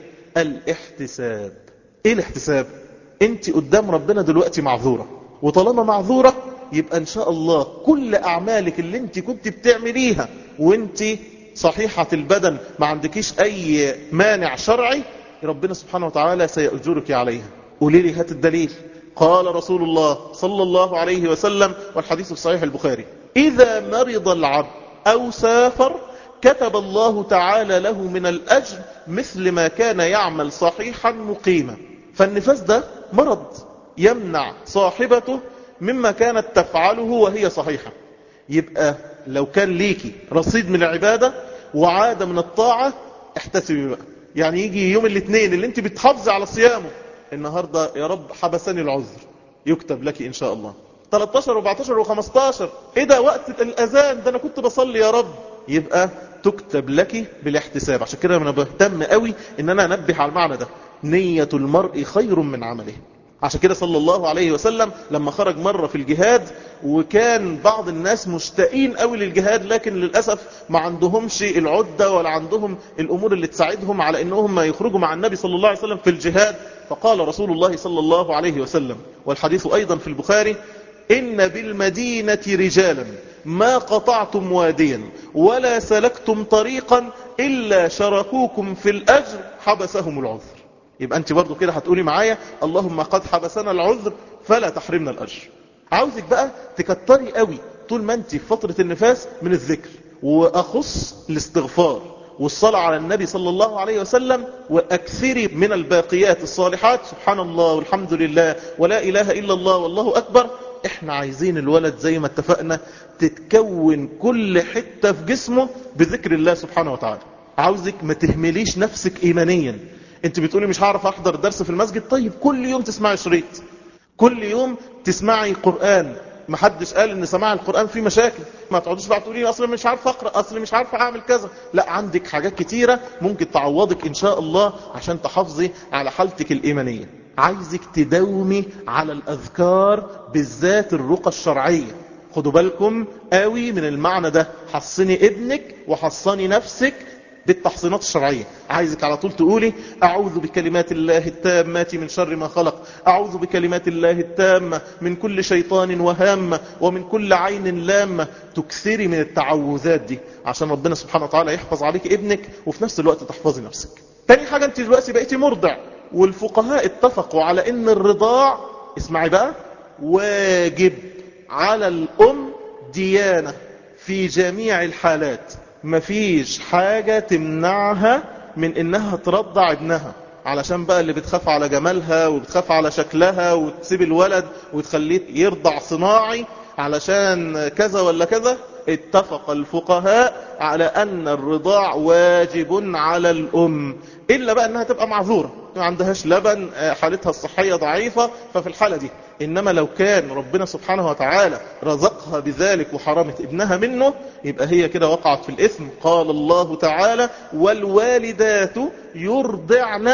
[SPEAKER 1] الاحتساب ايه الاحتساب انت قدام ربنا دلوقتي معذورة وطالما معذورة يبقى ان شاء الله كل اعمالك اللي انت كنت بتعمليها وانت صحيحة البدن ما عندكيش اي مانع شرعي ربنا سبحانه وتعالى سيأجرك عليها قولي لي هات الدليل قال رسول الله صلى الله عليه وسلم والحديث في صحيح البخاري إذا مرض العبد أو سافر كتب الله تعالى له من الأجر مثل ما كان يعمل صحيحا مقيما فالنفاس ده مرض يمنع صاحبته مما كانت تفعله وهي صحيحة يبقى لو كان ليكي رصيد من العبادة وعادة من الطاعة احتسبي بقى يعني يجي يوم الاثنين اللي انت بتحافظي على صيامه النهاردة يا رب حبسني العذر يكتب لك ان شاء الله 13 و14 و15 ايه ده وقت الاذان ده انا كنت بصلي يا رب يبقى تكتب لك بالاحتساب عشان كده انا بهتم قوي ان انا انبه على المعنى ده نية المرء خير من عمله عشان كده صلى الله عليه وسلم لما خرج مرة في الجهاد وكان بعض الناس مشتاقين قوي للجهاد لكن للأسف ما عندهمش العدة ولا عندهم الأمور اللي تساعدهم على أنهم ما يخرجوا مع النبي صلى الله عليه وسلم في الجهاد فقال رسول الله صلى الله عليه وسلم والحديث أيضا في البخاري إن بالمدينة رجالا ما قطعتم واديا ولا سلكتم طريقا إلا شركوكم في الأجر حبسهم العذر يبقى أنت برضو كده هتقولي معايا اللهم قد حبسنا العذر فلا تحرمنا الأجر عاوزك بقى تكتري قوي طول ما انت في فترة النفاس من الذكر واخص الاستغفار والصلاة على النبي صلى الله عليه وسلم واكثري من الباقيات الصالحات سبحان الله والحمد لله ولا اله الا الله والله اكبر احنا عايزين الولد زي ما اتفقنا تتكون كل حتة في جسمه بذكر الله سبحانه وتعالى عاوزك ما تهمليش نفسك ايمانيا انت بتقولي مش هعرف احضر درس في المسجد طيب كل يوم تسمعي شريط كل يوم تسمعي قرآن ما حدش قال ان سماع القرآن فيه مشاكل ما تقعدوش بقى تقولي اصلا مش عارف اقرا اصلا مش عارف اعمل كذا لا عندك حاجات كتيرة ممكن تعوضك ان شاء الله عشان تحافظي على حالتك الايمانية عايزك تداومي على الاذكار بالذات الرقى الشرعية خدوا بالكم قوي من المعنى ده حصني ابنك وحصني نفسك بالتحصينات الشرعية عايزك على طول تقولي أعوذ بكلمات الله التامات من شر ما خلق أعوذ بكلمات الله التامة من كل شيطان وهامة ومن كل عين لامة تكثري من التعوذات دي عشان ربنا سبحانه وتعالى يحفظ عليك ابنك وفي نفس الوقت تحفظي نفسك تاني حاجة انت دلوقتي بقيتي مرضع والفقهاء اتفقوا على ان الرضاع اسمعي بقى واجب على الأم ديانة في جميع الحالات مفيش حاجة تمنعها من انها ترضع ابنها علشان بقى اللي بتخاف على جمالها وبتخاف على شكلها وتسيب الولد وتخليه يرضع صناعي علشان كذا ولا كذا اتفق الفقهاء على ان الرضاع واجب على الام الا بقى انها تبقى معذورة ما عندهاش لبن حالتها الصحية ضعيفة ففي الحالة دي انما لو كان ربنا سبحانه وتعالى رزقها بذلك وحرمت ابنها منه يبقى هي كده وقعت في الاثم قال الله تعالى والوالدات يرضعن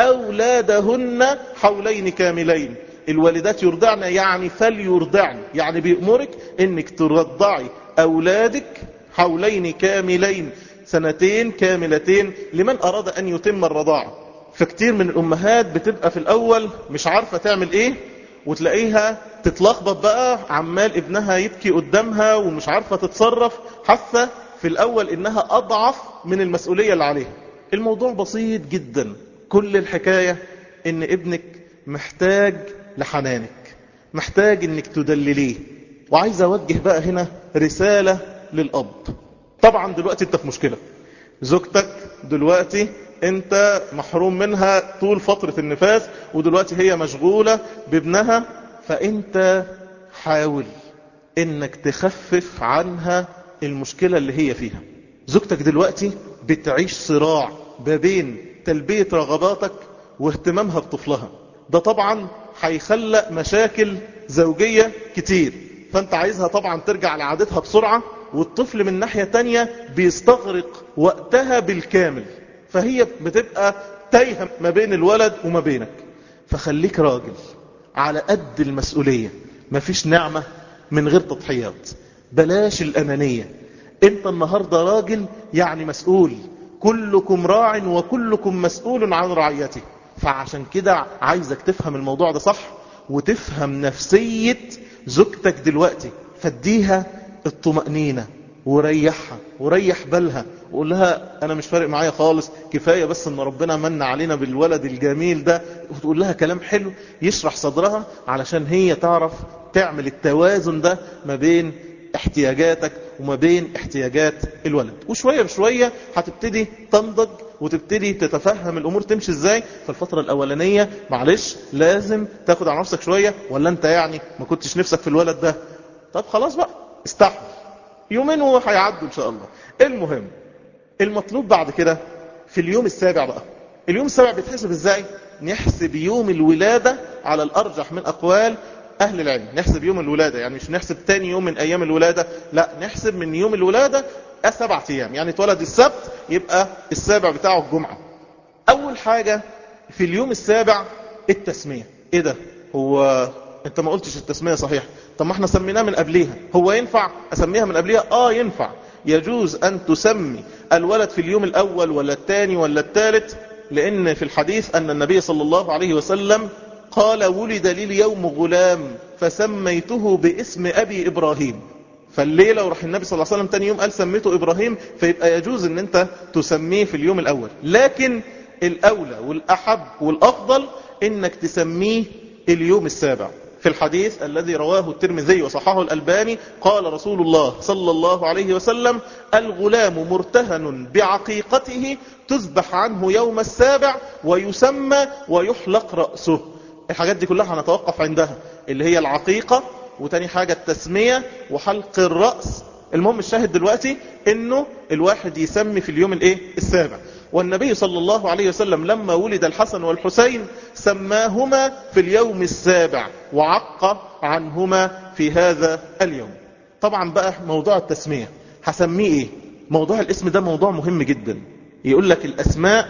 [SPEAKER 1] اولادهن حولين كاملين الوالدات يرضعن يعني فليرضعن يعني بيأمرك انك ترضعي اولادك حولين كاملين سنتين كاملتين لمن اراد ان يتم الرضاعة فكتير من الامهات بتبقى في الاول مش عارفة تعمل ايه وتلاقيها تتلخبط بقى عمال ابنها يبكي قدامها ومش عارفة تتصرف حاسة في الاول انها اضعف من المسؤولية اللي عليها الموضوع بسيط جدا كل الحكاية ان ابنك محتاج لحنانك محتاج انك تدلليه وعايز اوجه بقى هنا رسالة للاب طبعا دلوقتي انت في مشكلة زوجتك دلوقتي انت محروم منها طول فترة النفاس ودلوقتي هي مشغولة بابنها فانت حاول انك تخفف عنها المشكلة اللي هي فيها زوجتك دلوقتي بتعيش صراع ما بين تلبية رغباتك واهتمامها بطفلها ده طبعا هيخلق مشاكل زوجية كتير فانت عايزها طبعا ترجع لعادتها بسرعة والطفل من ناحية تانية بيستغرق وقتها بالكامل فهي بتبقى تايهة ما بين الولد وما بينك فخليك راجل على قد المسؤولية مفيش نعمة من غير تضحيات بلاش الأنانية انت النهاردة راجل يعني مسؤول كلكم راع وكلكم مسؤول عن رعيته فعشان كده عايزك تفهم الموضوع ده صح وتفهم نفسية زوجتك دلوقتي فاديها الطمأنينة وريحها وريح بالها وقول لها انا مش فارق معايا خالص كفاية بس ان ربنا من علينا بالولد الجميل ده وتقول لها كلام حلو يشرح صدرها علشان هي تعرف تعمل التوازن ده ما بين احتياجاتك وما بين احتياجات الولد وشوية بشوية هتبتدي تنضج وتبتدي تتفهم الامور تمشي ازاي في الفترة الاولانية معلش لازم تاخد على نفسك شوية ولا انت يعني ما كنتش نفسك في الولد ده طب خلاص بقى استحمل يومين وهيعدوا ان شاء الله المهم المطلوب بعد كده في اليوم السابع بقى اليوم السابع بيتحسب ازاي نحسب يوم الولادة على الارجح من اقوال اهل العلم نحسب يوم الولادة يعني مش نحسب تاني يوم من ايام الولادة لا نحسب من يوم الولادة سبعة ايام يعني اتولد السبت يبقى السابع بتاعه الجمعة اول حاجة في اليوم السابع التسمية ايه ده هو انت ما قلتش التسمية صحيح طب ما احنا سميناه من قبليها هو ينفع اسميها من قبليها اه ينفع يجوز ان تسمي الولد في اليوم الاول ولا الثاني ولا الثالث لان في الحديث ان النبي صلى الله عليه وسلم قال ولد لي اليوم غلام فسميته باسم ابي ابراهيم فالليلة وراح النبي صلى الله عليه وسلم تاني يوم قال سميته ابراهيم فيبقى يجوز ان انت تسميه في اليوم الاول لكن الاولى والاحب والافضل انك تسميه اليوم السابع في الحديث الذي رواه الترمذي وصححه الألباني قال رسول الله صلى الله عليه وسلم الغلام مرتهن بعقيقته تذبح عنه يوم السابع ويسمى ويحلق رأسه الحاجات دي كلها هنتوقف عندها اللي هي العقيقة وتاني حاجة التسمية وحلق الرأس المهم الشاهد دلوقتي انه الواحد يسمي في اليوم الايه السابع والنبي صلى الله عليه وسلم لما ولد الحسن والحسين سماهما في اليوم السابع وعق عنهما في هذا اليوم طبعا بقى موضوع التسمية هسميه ايه موضوع الاسم ده موضوع مهم جدا يقول لك الاسماء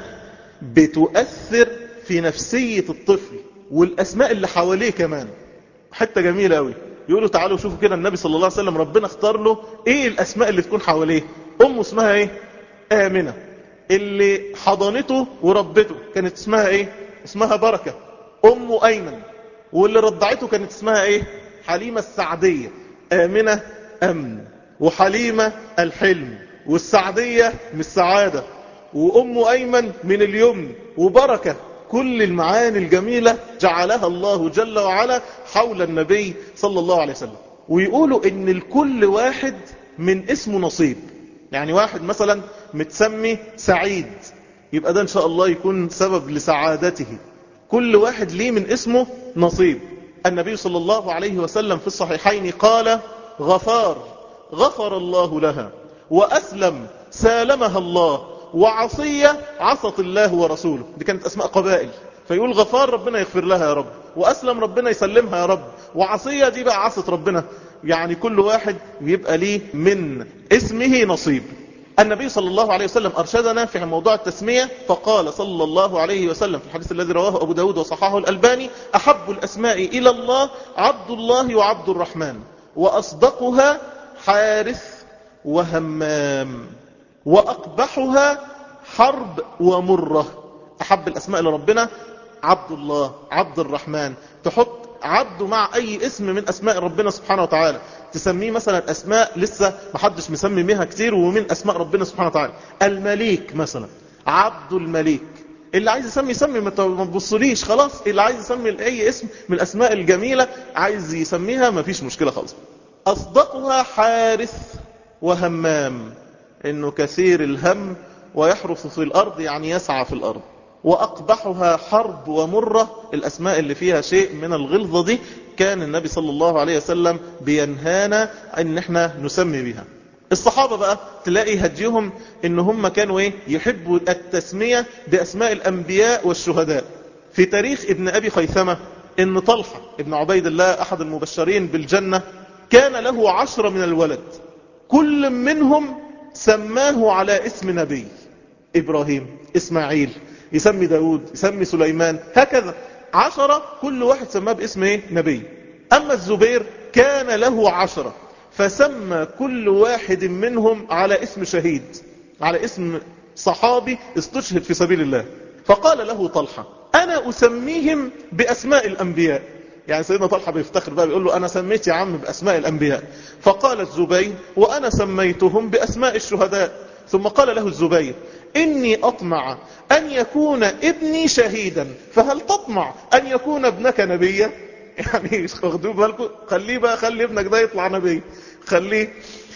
[SPEAKER 1] بتؤثر في نفسية الطفل والاسماء اللي حواليه كمان حتة جميلة قوي يقولوا تعالوا شوفوا كده النبي صلى الله عليه وسلم ربنا اختار له ايه الاسماء اللي تكون حواليه امه اسمها ايه امنة اللي حضنته وربته كانت اسمها ايه اسمها بركة امه ايمن واللي رضعته كانت اسمها ايه حليمة السعدية امنة امن وحليمة الحلم والسعدية من السعادة وامه ايمن من اليمن وبركة كل المعاني الجميلة جعلها الله جل وعلا حول النبي صلى الله عليه وسلم ويقولوا ان الكل واحد من اسمه نصيب يعني واحد مثلا متسمي سعيد يبقى ده ان شاء الله يكون سبب لسعادته كل واحد ليه من اسمه نصيب النبي صلى الله عليه وسلم في الصحيحين قال غفار غفر الله لها وأسلم سالمها الله وعصية عصت الله ورسوله دي كانت أسماء قبائل فيقول غفار ربنا يغفر لها يا رب وأسلم ربنا يسلمها يا رب وعصية دي بقى عصت ربنا يعني كل واحد يبقى ليه من اسمه نصيب النبي صلى الله عليه وسلم أرشدنا في موضوع التسمية فقال صلى الله عليه وسلم في الحديث الذي رواه أبو داود وصححه الألباني أحب الأسماء إلى الله عبد الله وعبد الرحمن وأصدقها حارث وهمام وأقبحها حرب ومرة أحب الأسماء لربنا عبد الله عبد الرحمن تحط عبد مع أي اسم من أسماء ربنا سبحانه وتعالى تسميه مثلا أسماء لسه محدش مسمي بها كتير ومن أسماء ربنا سبحانه وتعالى المليك مثلا عبد المليك اللي عايز يسمي يسمي ما تبصليش خلاص اللي عايز يسمي أي اسم من الأسماء الجميلة عايز يسميها ما فيش مشكلة خالص أصدقها حارث وهمام انه كثير الهم ويحرث في الارض يعني يسعى في الارض واقبحها حرب ومرة الاسماء اللي فيها شيء من الغلظة دي كان النبي صلى الله عليه وسلم بينهانا ان احنا نسمي بها الصحابة بقى تلاقي هديهم ان هم كانوا ايه يحبوا التسمية باسماء الانبياء والشهداء في تاريخ ابن ابي خيثمة ان طلحة ابن عبيد الله احد المبشرين بالجنة كان له عشرة من الولد كل منهم سماه على اسم نبي إبراهيم إسماعيل يسمي داود يسمي سليمان هكذا عشرة كل واحد سماه باسم ايه نبي أما الزبير كان له عشرة فسمى كل واحد منهم على اسم شهيد على اسم صحابي استشهد في سبيل الله فقال له طلحة أنا أسميهم بأسماء الأنبياء يعني سيدنا طلحة بيفتخر بقى بيقول له أنا سميت يا عم بأسماء الأنبياء فقال الزبير وأنا سميتهم بأسماء الشهداء ثم قال له الزبير إني أطمع أن يكون ابني شهيدا فهل تطمع أن يكون ابنك نبيا يعني خدوا بالكم خليه بقى خلي ابنك ده يطلع نبي خليه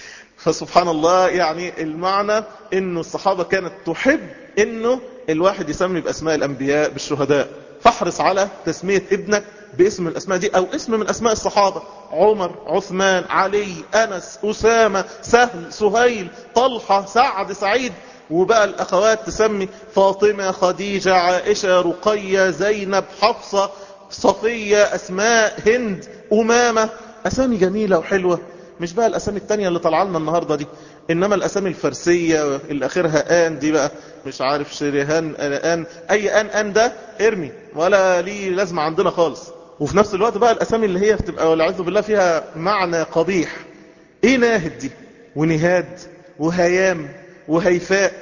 [SPEAKER 1] فسبحان الله يعني المعنى انه الصحابة كانت تحب انه الواحد يسمي باسماء الانبياء بالشهداء فاحرص على تسمية ابنك باسم من الاسماء دي او اسم من اسماء الصحابة عمر عثمان علي انس اسامة سهل سهيل طلحة سعد سعيد وبقى الاخوات تسمي فاطمة خديجة عائشة رقية زينب حفصة صفية اسماء هند امامة اسامي جميلة وحلوة مش بقى الاسامي التانية اللي طلع لنا النهاردة دي انما الاسامي الفارسية اللي اخرها ان دي بقى مش عارف شريهان ان اي ان ان ده ارمي ولا ليه لازمة عندنا خالص وفي نفس الوقت بقى الاسامي اللي هي بتبقى والعياذ بالله فيها معنى قبيح ايه ناهد دي ونهاد وهيام وهيفاء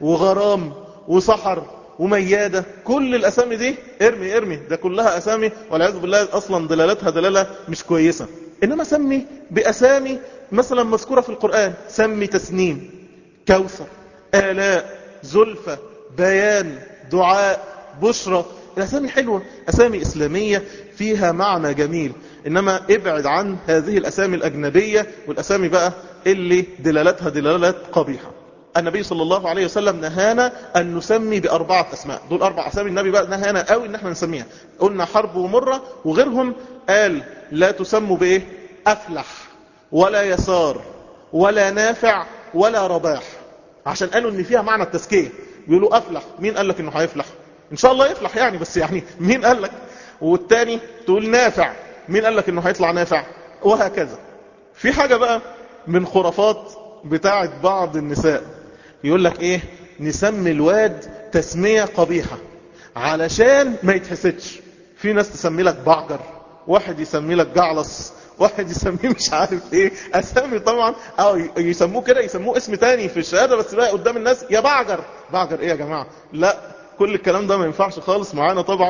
[SPEAKER 1] وغرام وصحر وميادة كل الاسامي دي ارمي ارمي ده كلها اسامي والعياذ بالله اصلا دلالتها دلالة مش كويسة انما سمي باسامي مثلا مذكورة في القرآن سمي تسنيم كوثر آلاء زلفة بيان دعاء بشرى الأسامي حلوة أسامي إسلامية فيها معنى جميل إنما ابعد عن هذه الأسامي الأجنبية والأسامي بقى اللي دلالتها دلالات قبيحة النبي صلى الله عليه وسلم نهانا أن نسمي بأربعة أسماء دول أربع أسامي النبي بقى نهانا قوي إن احنا نسميها قلنا حرب ومرة وغيرهم قال لا تسموا بإيه أفلح ولا يسار ولا نافع ولا رباح عشان قالوا ان فيها معنى التزكية بيقولوا افلح مين قال لك انه هيفلح ان شاء الله يفلح يعني بس يعني مين قال لك والتاني تقول نافع مين قال لك انه هيطلع نافع وهكذا في حاجة بقى من خرافات بتاعت بعض النساء يقول لك ايه نسمي الواد تسمية قبيحة علشان ما يتحسدش في ناس تسمي لك بعجر واحد يسمي لك جعلص واحد يسميه مش عارف ايه اسامي طبعا او يسموه كده يسموه اسم تاني في الشهادة بس بقى قدام الناس يا بعجر بعجر ايه يا جماعة لا كل الكلام ده ما ينفعش خالص معانا طبعا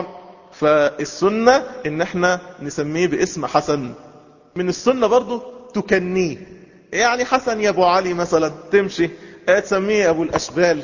[SPEAKER 1] فالسنة ان احنا نسميه باسم حسن من السنة برضو تكنيه يعني حسن يا ابو علي مثلا تمشي تسميه ابو الاشبال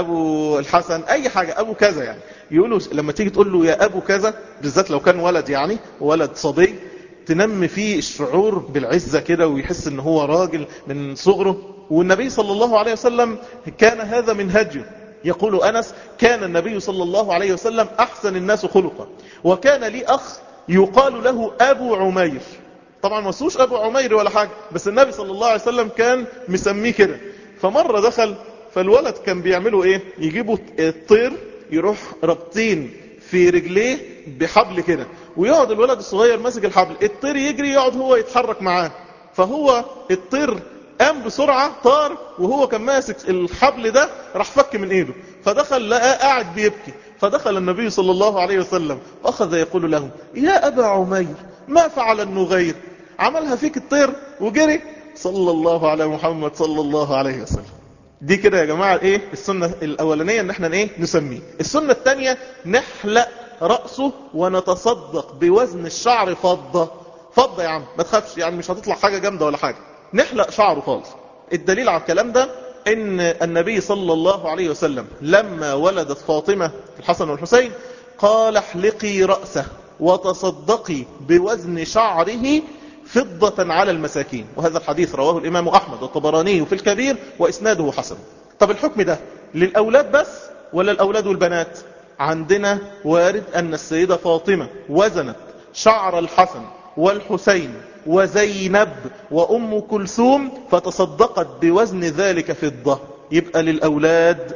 [SPEAKER 1] ابو الحسن اي حاجة ابو كذا يعني يقولوا لما تيجي تقول له يا ابو كذا بالذات لو كان ولد يعني ولد صبي تنمي فيه الشعور بالعزة كده ويحس ان هو راجل من صغره والنبي صلى الله عليه وسلم كان هذا من هديه يقول أنس كان النبي صلى الله عليه وسلم أحسن الناس خلقا وكان لي أخ يقال له أبو عمير طبعا ما اسموش أبو عمير ولا حاجة بس النبي صلى الله عليه وسلم كان مسميه كده فمرة دخل فالولد كان بيعملوا ايه يجيبوا الطير يروح ربطين في رجليه بحبل كده ويقعد الولد الصغير ماسك الحبل الطير يجري يقعد هو يتحرك معاه فهو الطير قام بسرعة طار وهو كان ماسك الحبل ده راح فك من ايده فدخل لقى قاعد بيبكي فدخل النبي صلى الله عليه وسلم واخذ يقول له يا ابا عمير ما فعل النغير عملها فيك الطير وجري صلى الله على محمد صلى الله عليه وسلم دي كده يا جماعة ايه السنة الاولانية ان احنا ايه نسميه السنة الثانية نحلق رأسه ونتصدق بوزن الشعر فضة فضة يا عم ما تخافش يعني مش هتطلع حاجة جامدة ولا حاجة نحلق شعره خالص الدليل على الكلام ده ان النبي صلى الله عليه وسلم لما ولدت فاطمة الحسن والحسين قال احلقي رأسه وتصدقي بوزن شعره فضة على المساكين وهذا الحديث رواه الإمام أحمد والطبراني في الكبير وإسناده حسن طب الحكم ده للأولاد بس ولا الأولاد والبنات عندنا وارد أن السيدة فاطمة وزنت شعر الحسن والحسين وزينب وأم كلثوم فتصدقت بوزن ذلك فضة يبقى للأولاد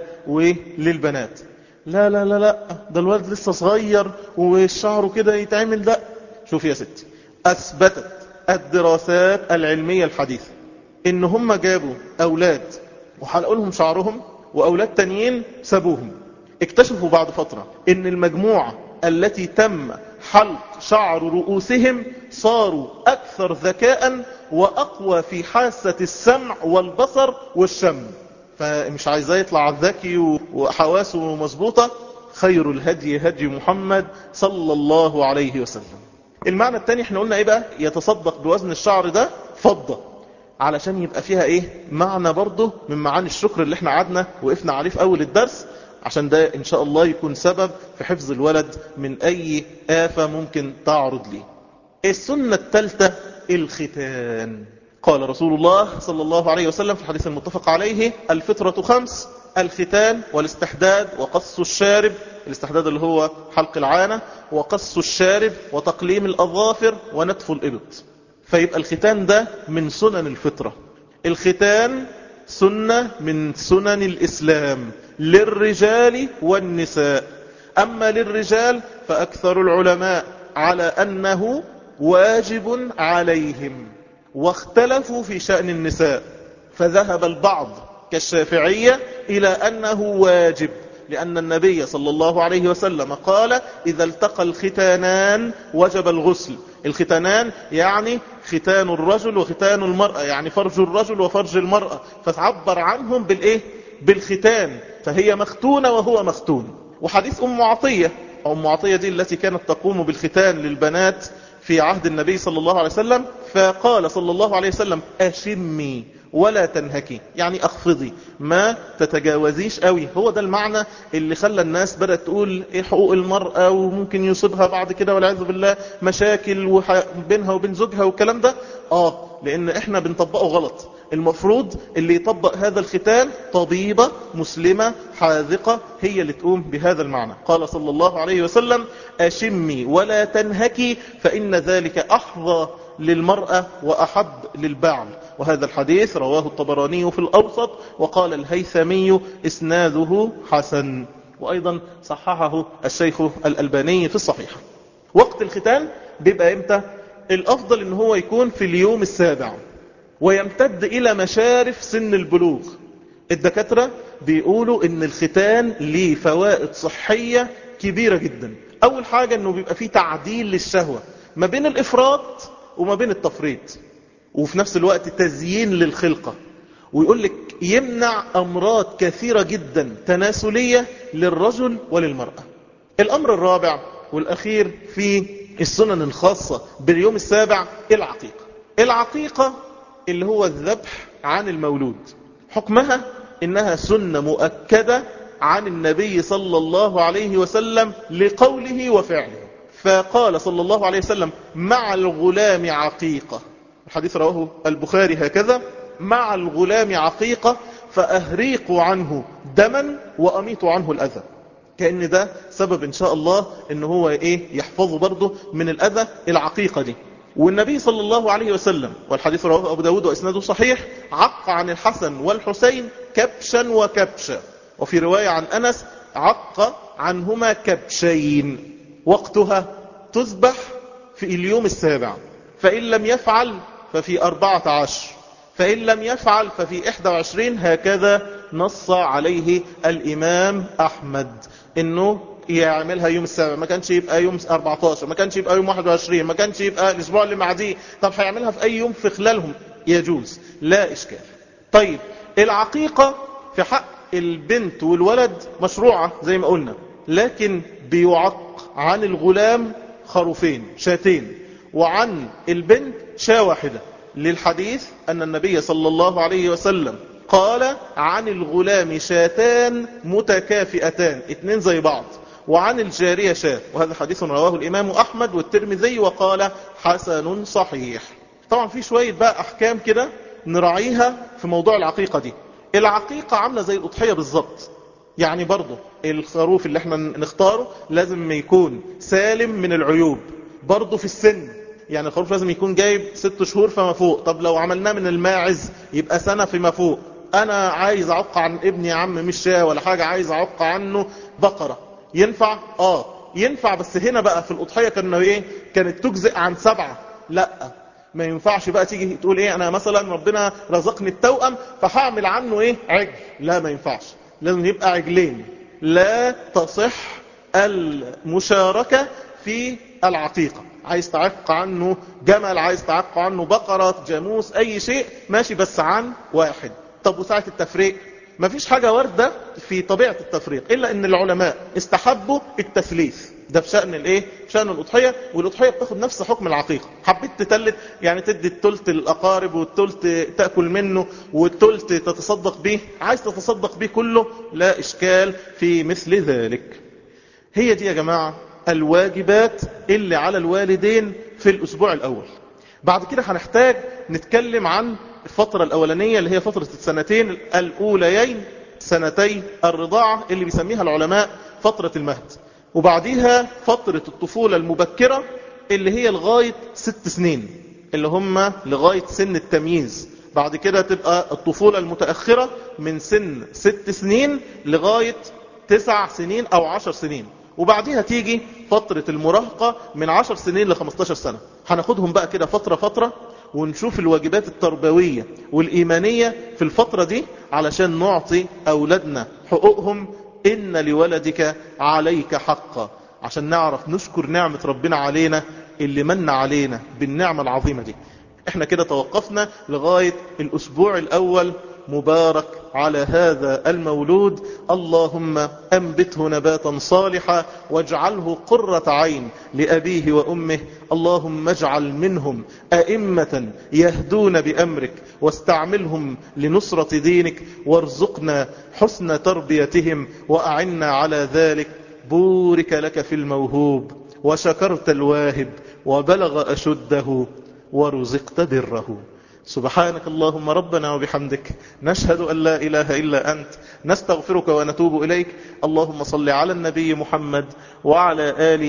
[SPEAKER 1] وللبنات لا لا لا لا ده الولد لسه صغير والشعر كده يتعمل ده شوف يا ستي أثبتت الدراسات العلمية الحديثة إن هم جابوا أولاد وحلقوا لهم شعرهم وأولاد تانيين سابوهم اكتشفوا بعد فترة إن المجموعة التي تم حلق شعر رؤوسهم صاروا أكثر ذكاء وأقوى في حاسة السمع والبصر والشم فمش عايزاه يطلع ذكي وحواسه مظبوطة خير الهدي هدي محمد صلى الله عليه وسلم المعنى الثاني احنا قلنا ايه بقى يتصدق بوزن الشعر ده فضة علشان يبقى فيها ايه معنى برضه من معاني الشكر اللي احنا قعدنا وقفنا عليه في اول الدرس عشان ده ان شاء الله يكون سبب في حفظ الولد من اي آفة ممكن تعرض ليه السنة الثالثة الختان قال رسول الله صلى الله عليه وسلم في الحديث المتفق عليه الفطرة خمس الختان والاستحداد وقص الشارب الاستحداد اللي هو حلق العانة وقص الشارب وتقليم الأظافر ونتف الإبط فيبقى الختان ده من سنن الفطرة الختان سنة من سنن الإسلام للرجال والنساء أما للرجال فأكثر العلماء على أنه واجب عليهم واختلفوا في شأن النساء فذهب البعض كالشافعية إلى أنه واجب لأن النبي صلى الله عليه وسلم قال إذا التقى الختانان وجب الغسل الختانان يعني ختان الرجل وختان المرأة يعني فرج الرجل وفرج المرأة فتعبر عنهم بالإيه؟ بالختان فهي مختونة وهو مختون وحديث أم عطية أم عطية دي التي كانت تقوم بالختان للبنات في عهد النبي صلى الله عليه وسلم فقال صلى الله عليه وسلم أشمي ولا تنهكي يعني اخفضي ما تتجاوزيش قوي هو ده المعنى اللي خلى الناس بدأت تقول ايه حقوق المرأة وممكن يصيبها بعد كده والعياذ بالله مشاكل بينها وبين زوجها والكلام ده اه لان احنا بنطبقه غلط المفروض اللي يطبق هذا الختان طبيبة مسلمة حاذقة هي اللي تقوم بهذا المعنى قال صلى الله عليه وسلم أشمي ولا تنهكي فإن ذلك أحظى للمرأة وأحب للبعل وهذا الحديث رواه الطبراني في الأوسط وقال الهيثمي إسناده حسن وأيضا صححه الشيخ الألباني في الصحيحة وقت الختان بيبقى امتى الأفضل ان هو يكون في اليوم السابع ويمتد إلى مشارف سن البلوغ الدكاترة بيقولوا ان الختان ليه فوائد صحية كبيرة جدا أول حاجة انه بيبقى فيه تعديل للشهوة ما بين الإفراط وما بين التفريط وفي نفس الوقت تزيين للخلقة ويقول لك يمنع أمراض كثيرة جدا تناسلية للرجل وللمرأة الأمر الرابع والأخير في السنن الخاصة باليوم السابع العقيقة العقيقة اللي هو الذبح عن المولود حكمها إنها سنة مؤكدة عن النبي صلى الله عليه وسلم لقوله وفعله فقال صلى الله عليه وسلم مع الغلام عقيقة الحديث رواه البخاري هكذا مع الغلام عقيقة فأهريق عنه دما وأميط عنه الأذى كأن ده سبب إن شاء الله إن هو إيه يحفظه برضه من الأذى العقيقة دي والنبي صلى الله عليه وسلم والحديث رواه أبو داود وإسناده صحيح عق عن الحسن والحسين كبشا وكبشا وفي رواية عن أنس عق عنهما كبشين وقتها تذبح في اليوم السابع فإن لم يفعل ففي أربعة عشر فإن لم يفعل ففي إحدى وعشرين هكذا نص عليه الإمام أحمد إنه يعملها يوم السابع ما كانش يبقى يوم 14 ما كانش يبقى يوم 21 ما كانش يبقى الأسبوع اللي بعديه طب هيعملها في أي يوم في خلالهم يجوز لا إشكال طيب العقيقة في حق البنت والولد مشروعة زي ما قلنا لكن بيعق عن الغلام خروفين شاتين وعن البنت شاة واحدة للحديث أن النبي صلى الله عليه وسلم قال عن الغلام شاتان متكافئتان اتنين زي بعض وعن الجارية شاة وهذا حديث رواه الإمام أحمد والترمذي وقال حسن صحيح طبعا في شوية بقى أحكام كده نراعيها في موضوع العقيقة دي العقيقة عاملة زي الأضحية بالظبط يعني برضه الخروف اللي احنا نختاره لازم يكون سالم من العيوب برضه في السن يعني الخروف لازم يكون جايب ست شهور فما فوق طب لو عملناه من الماعز يبقى سنة فيما فوق انا عايز اعق عن ابني يا عم مش شاه ولا حاجة عايز اعق عنه بقرة ينفع اه ينفع بس هنا بقى في الاضحية كانوا ايه كانت تجزئ عن سبعة لا ما ينفعش بقى تيجي تقول ايه انا مثلا ربنا رزقني التوأم فهعمل عنه ايه عجل لا ما ينفعش لازم يبقى عجلين لا تصح المشاركة في العقيقة عايز تعق عنه جمل عايز تعق عنه بقرة جاموس اي شيء ماشي بس عن واحد طب وساعة التفريق مفيش حاجة واردة في طبيعة التفريق إلا أن العلماء استحبوا التثليث ده في شأن الايه شأن الأضحية والأضحية بتاخد نفس حكم العقيقة حبيت تتلت يعني تدي التلت للأقارب والتلت تأكل منه والتلت تتصدق به عايز تتصدق به كله لا إشكال في مثل ذلك هي دي يا جماعة الواجبات اللي على الوالدين في الأسبوع الأول بعد كده هنحتاج نتكلم عن الفترة الأولانية اللي هي فترة السنتين الأوليين سنتي الرضاعة اللي بيسميها العلماء فترة المهد وبعديها فترة الطفولة المبكرة اللي هي لغاية ست سنين اللي هم لغاية سن التمييز بعد كده تبقى الطفولة المتأخرة من سن ست سنين لغاية تسع سنين أو عشر سنين وبعديها تيجي فترة المراهقة من عشر سنين ل 15 سنة هناخدهم بقى كده فترة فترة ونشوف الواجبات التربوية والإيمانية في الفترة دي علشان نعطي أولادنا حقوقهم إن لولدك عليك حقا عشان نعرف نشكر نعمة ربنا علينا اللي من علينا بالنعمة العظيمة دي احنا كده توقفنا لغاية الأسبوع الأول مبارك على هذا المولود اللهم أنبته نباتا صالحا واجعله قرة عين لأبيه وأمه اللهم اجعل منهم أئمة يهدون بأمرك واستعملهم لنصرة دينك وارزقنا حسن تربيتهم وأعنا على ذلك بورك لك في الموهوب وشكرت الواهب وبلغ أشده ورزقت بره سبحانك اللهم ربنا وبحمدك نشهد أن لا إله إلا أنت نستغفرك ونتوب إليك اللهم صل على النبي محمد وعلى آله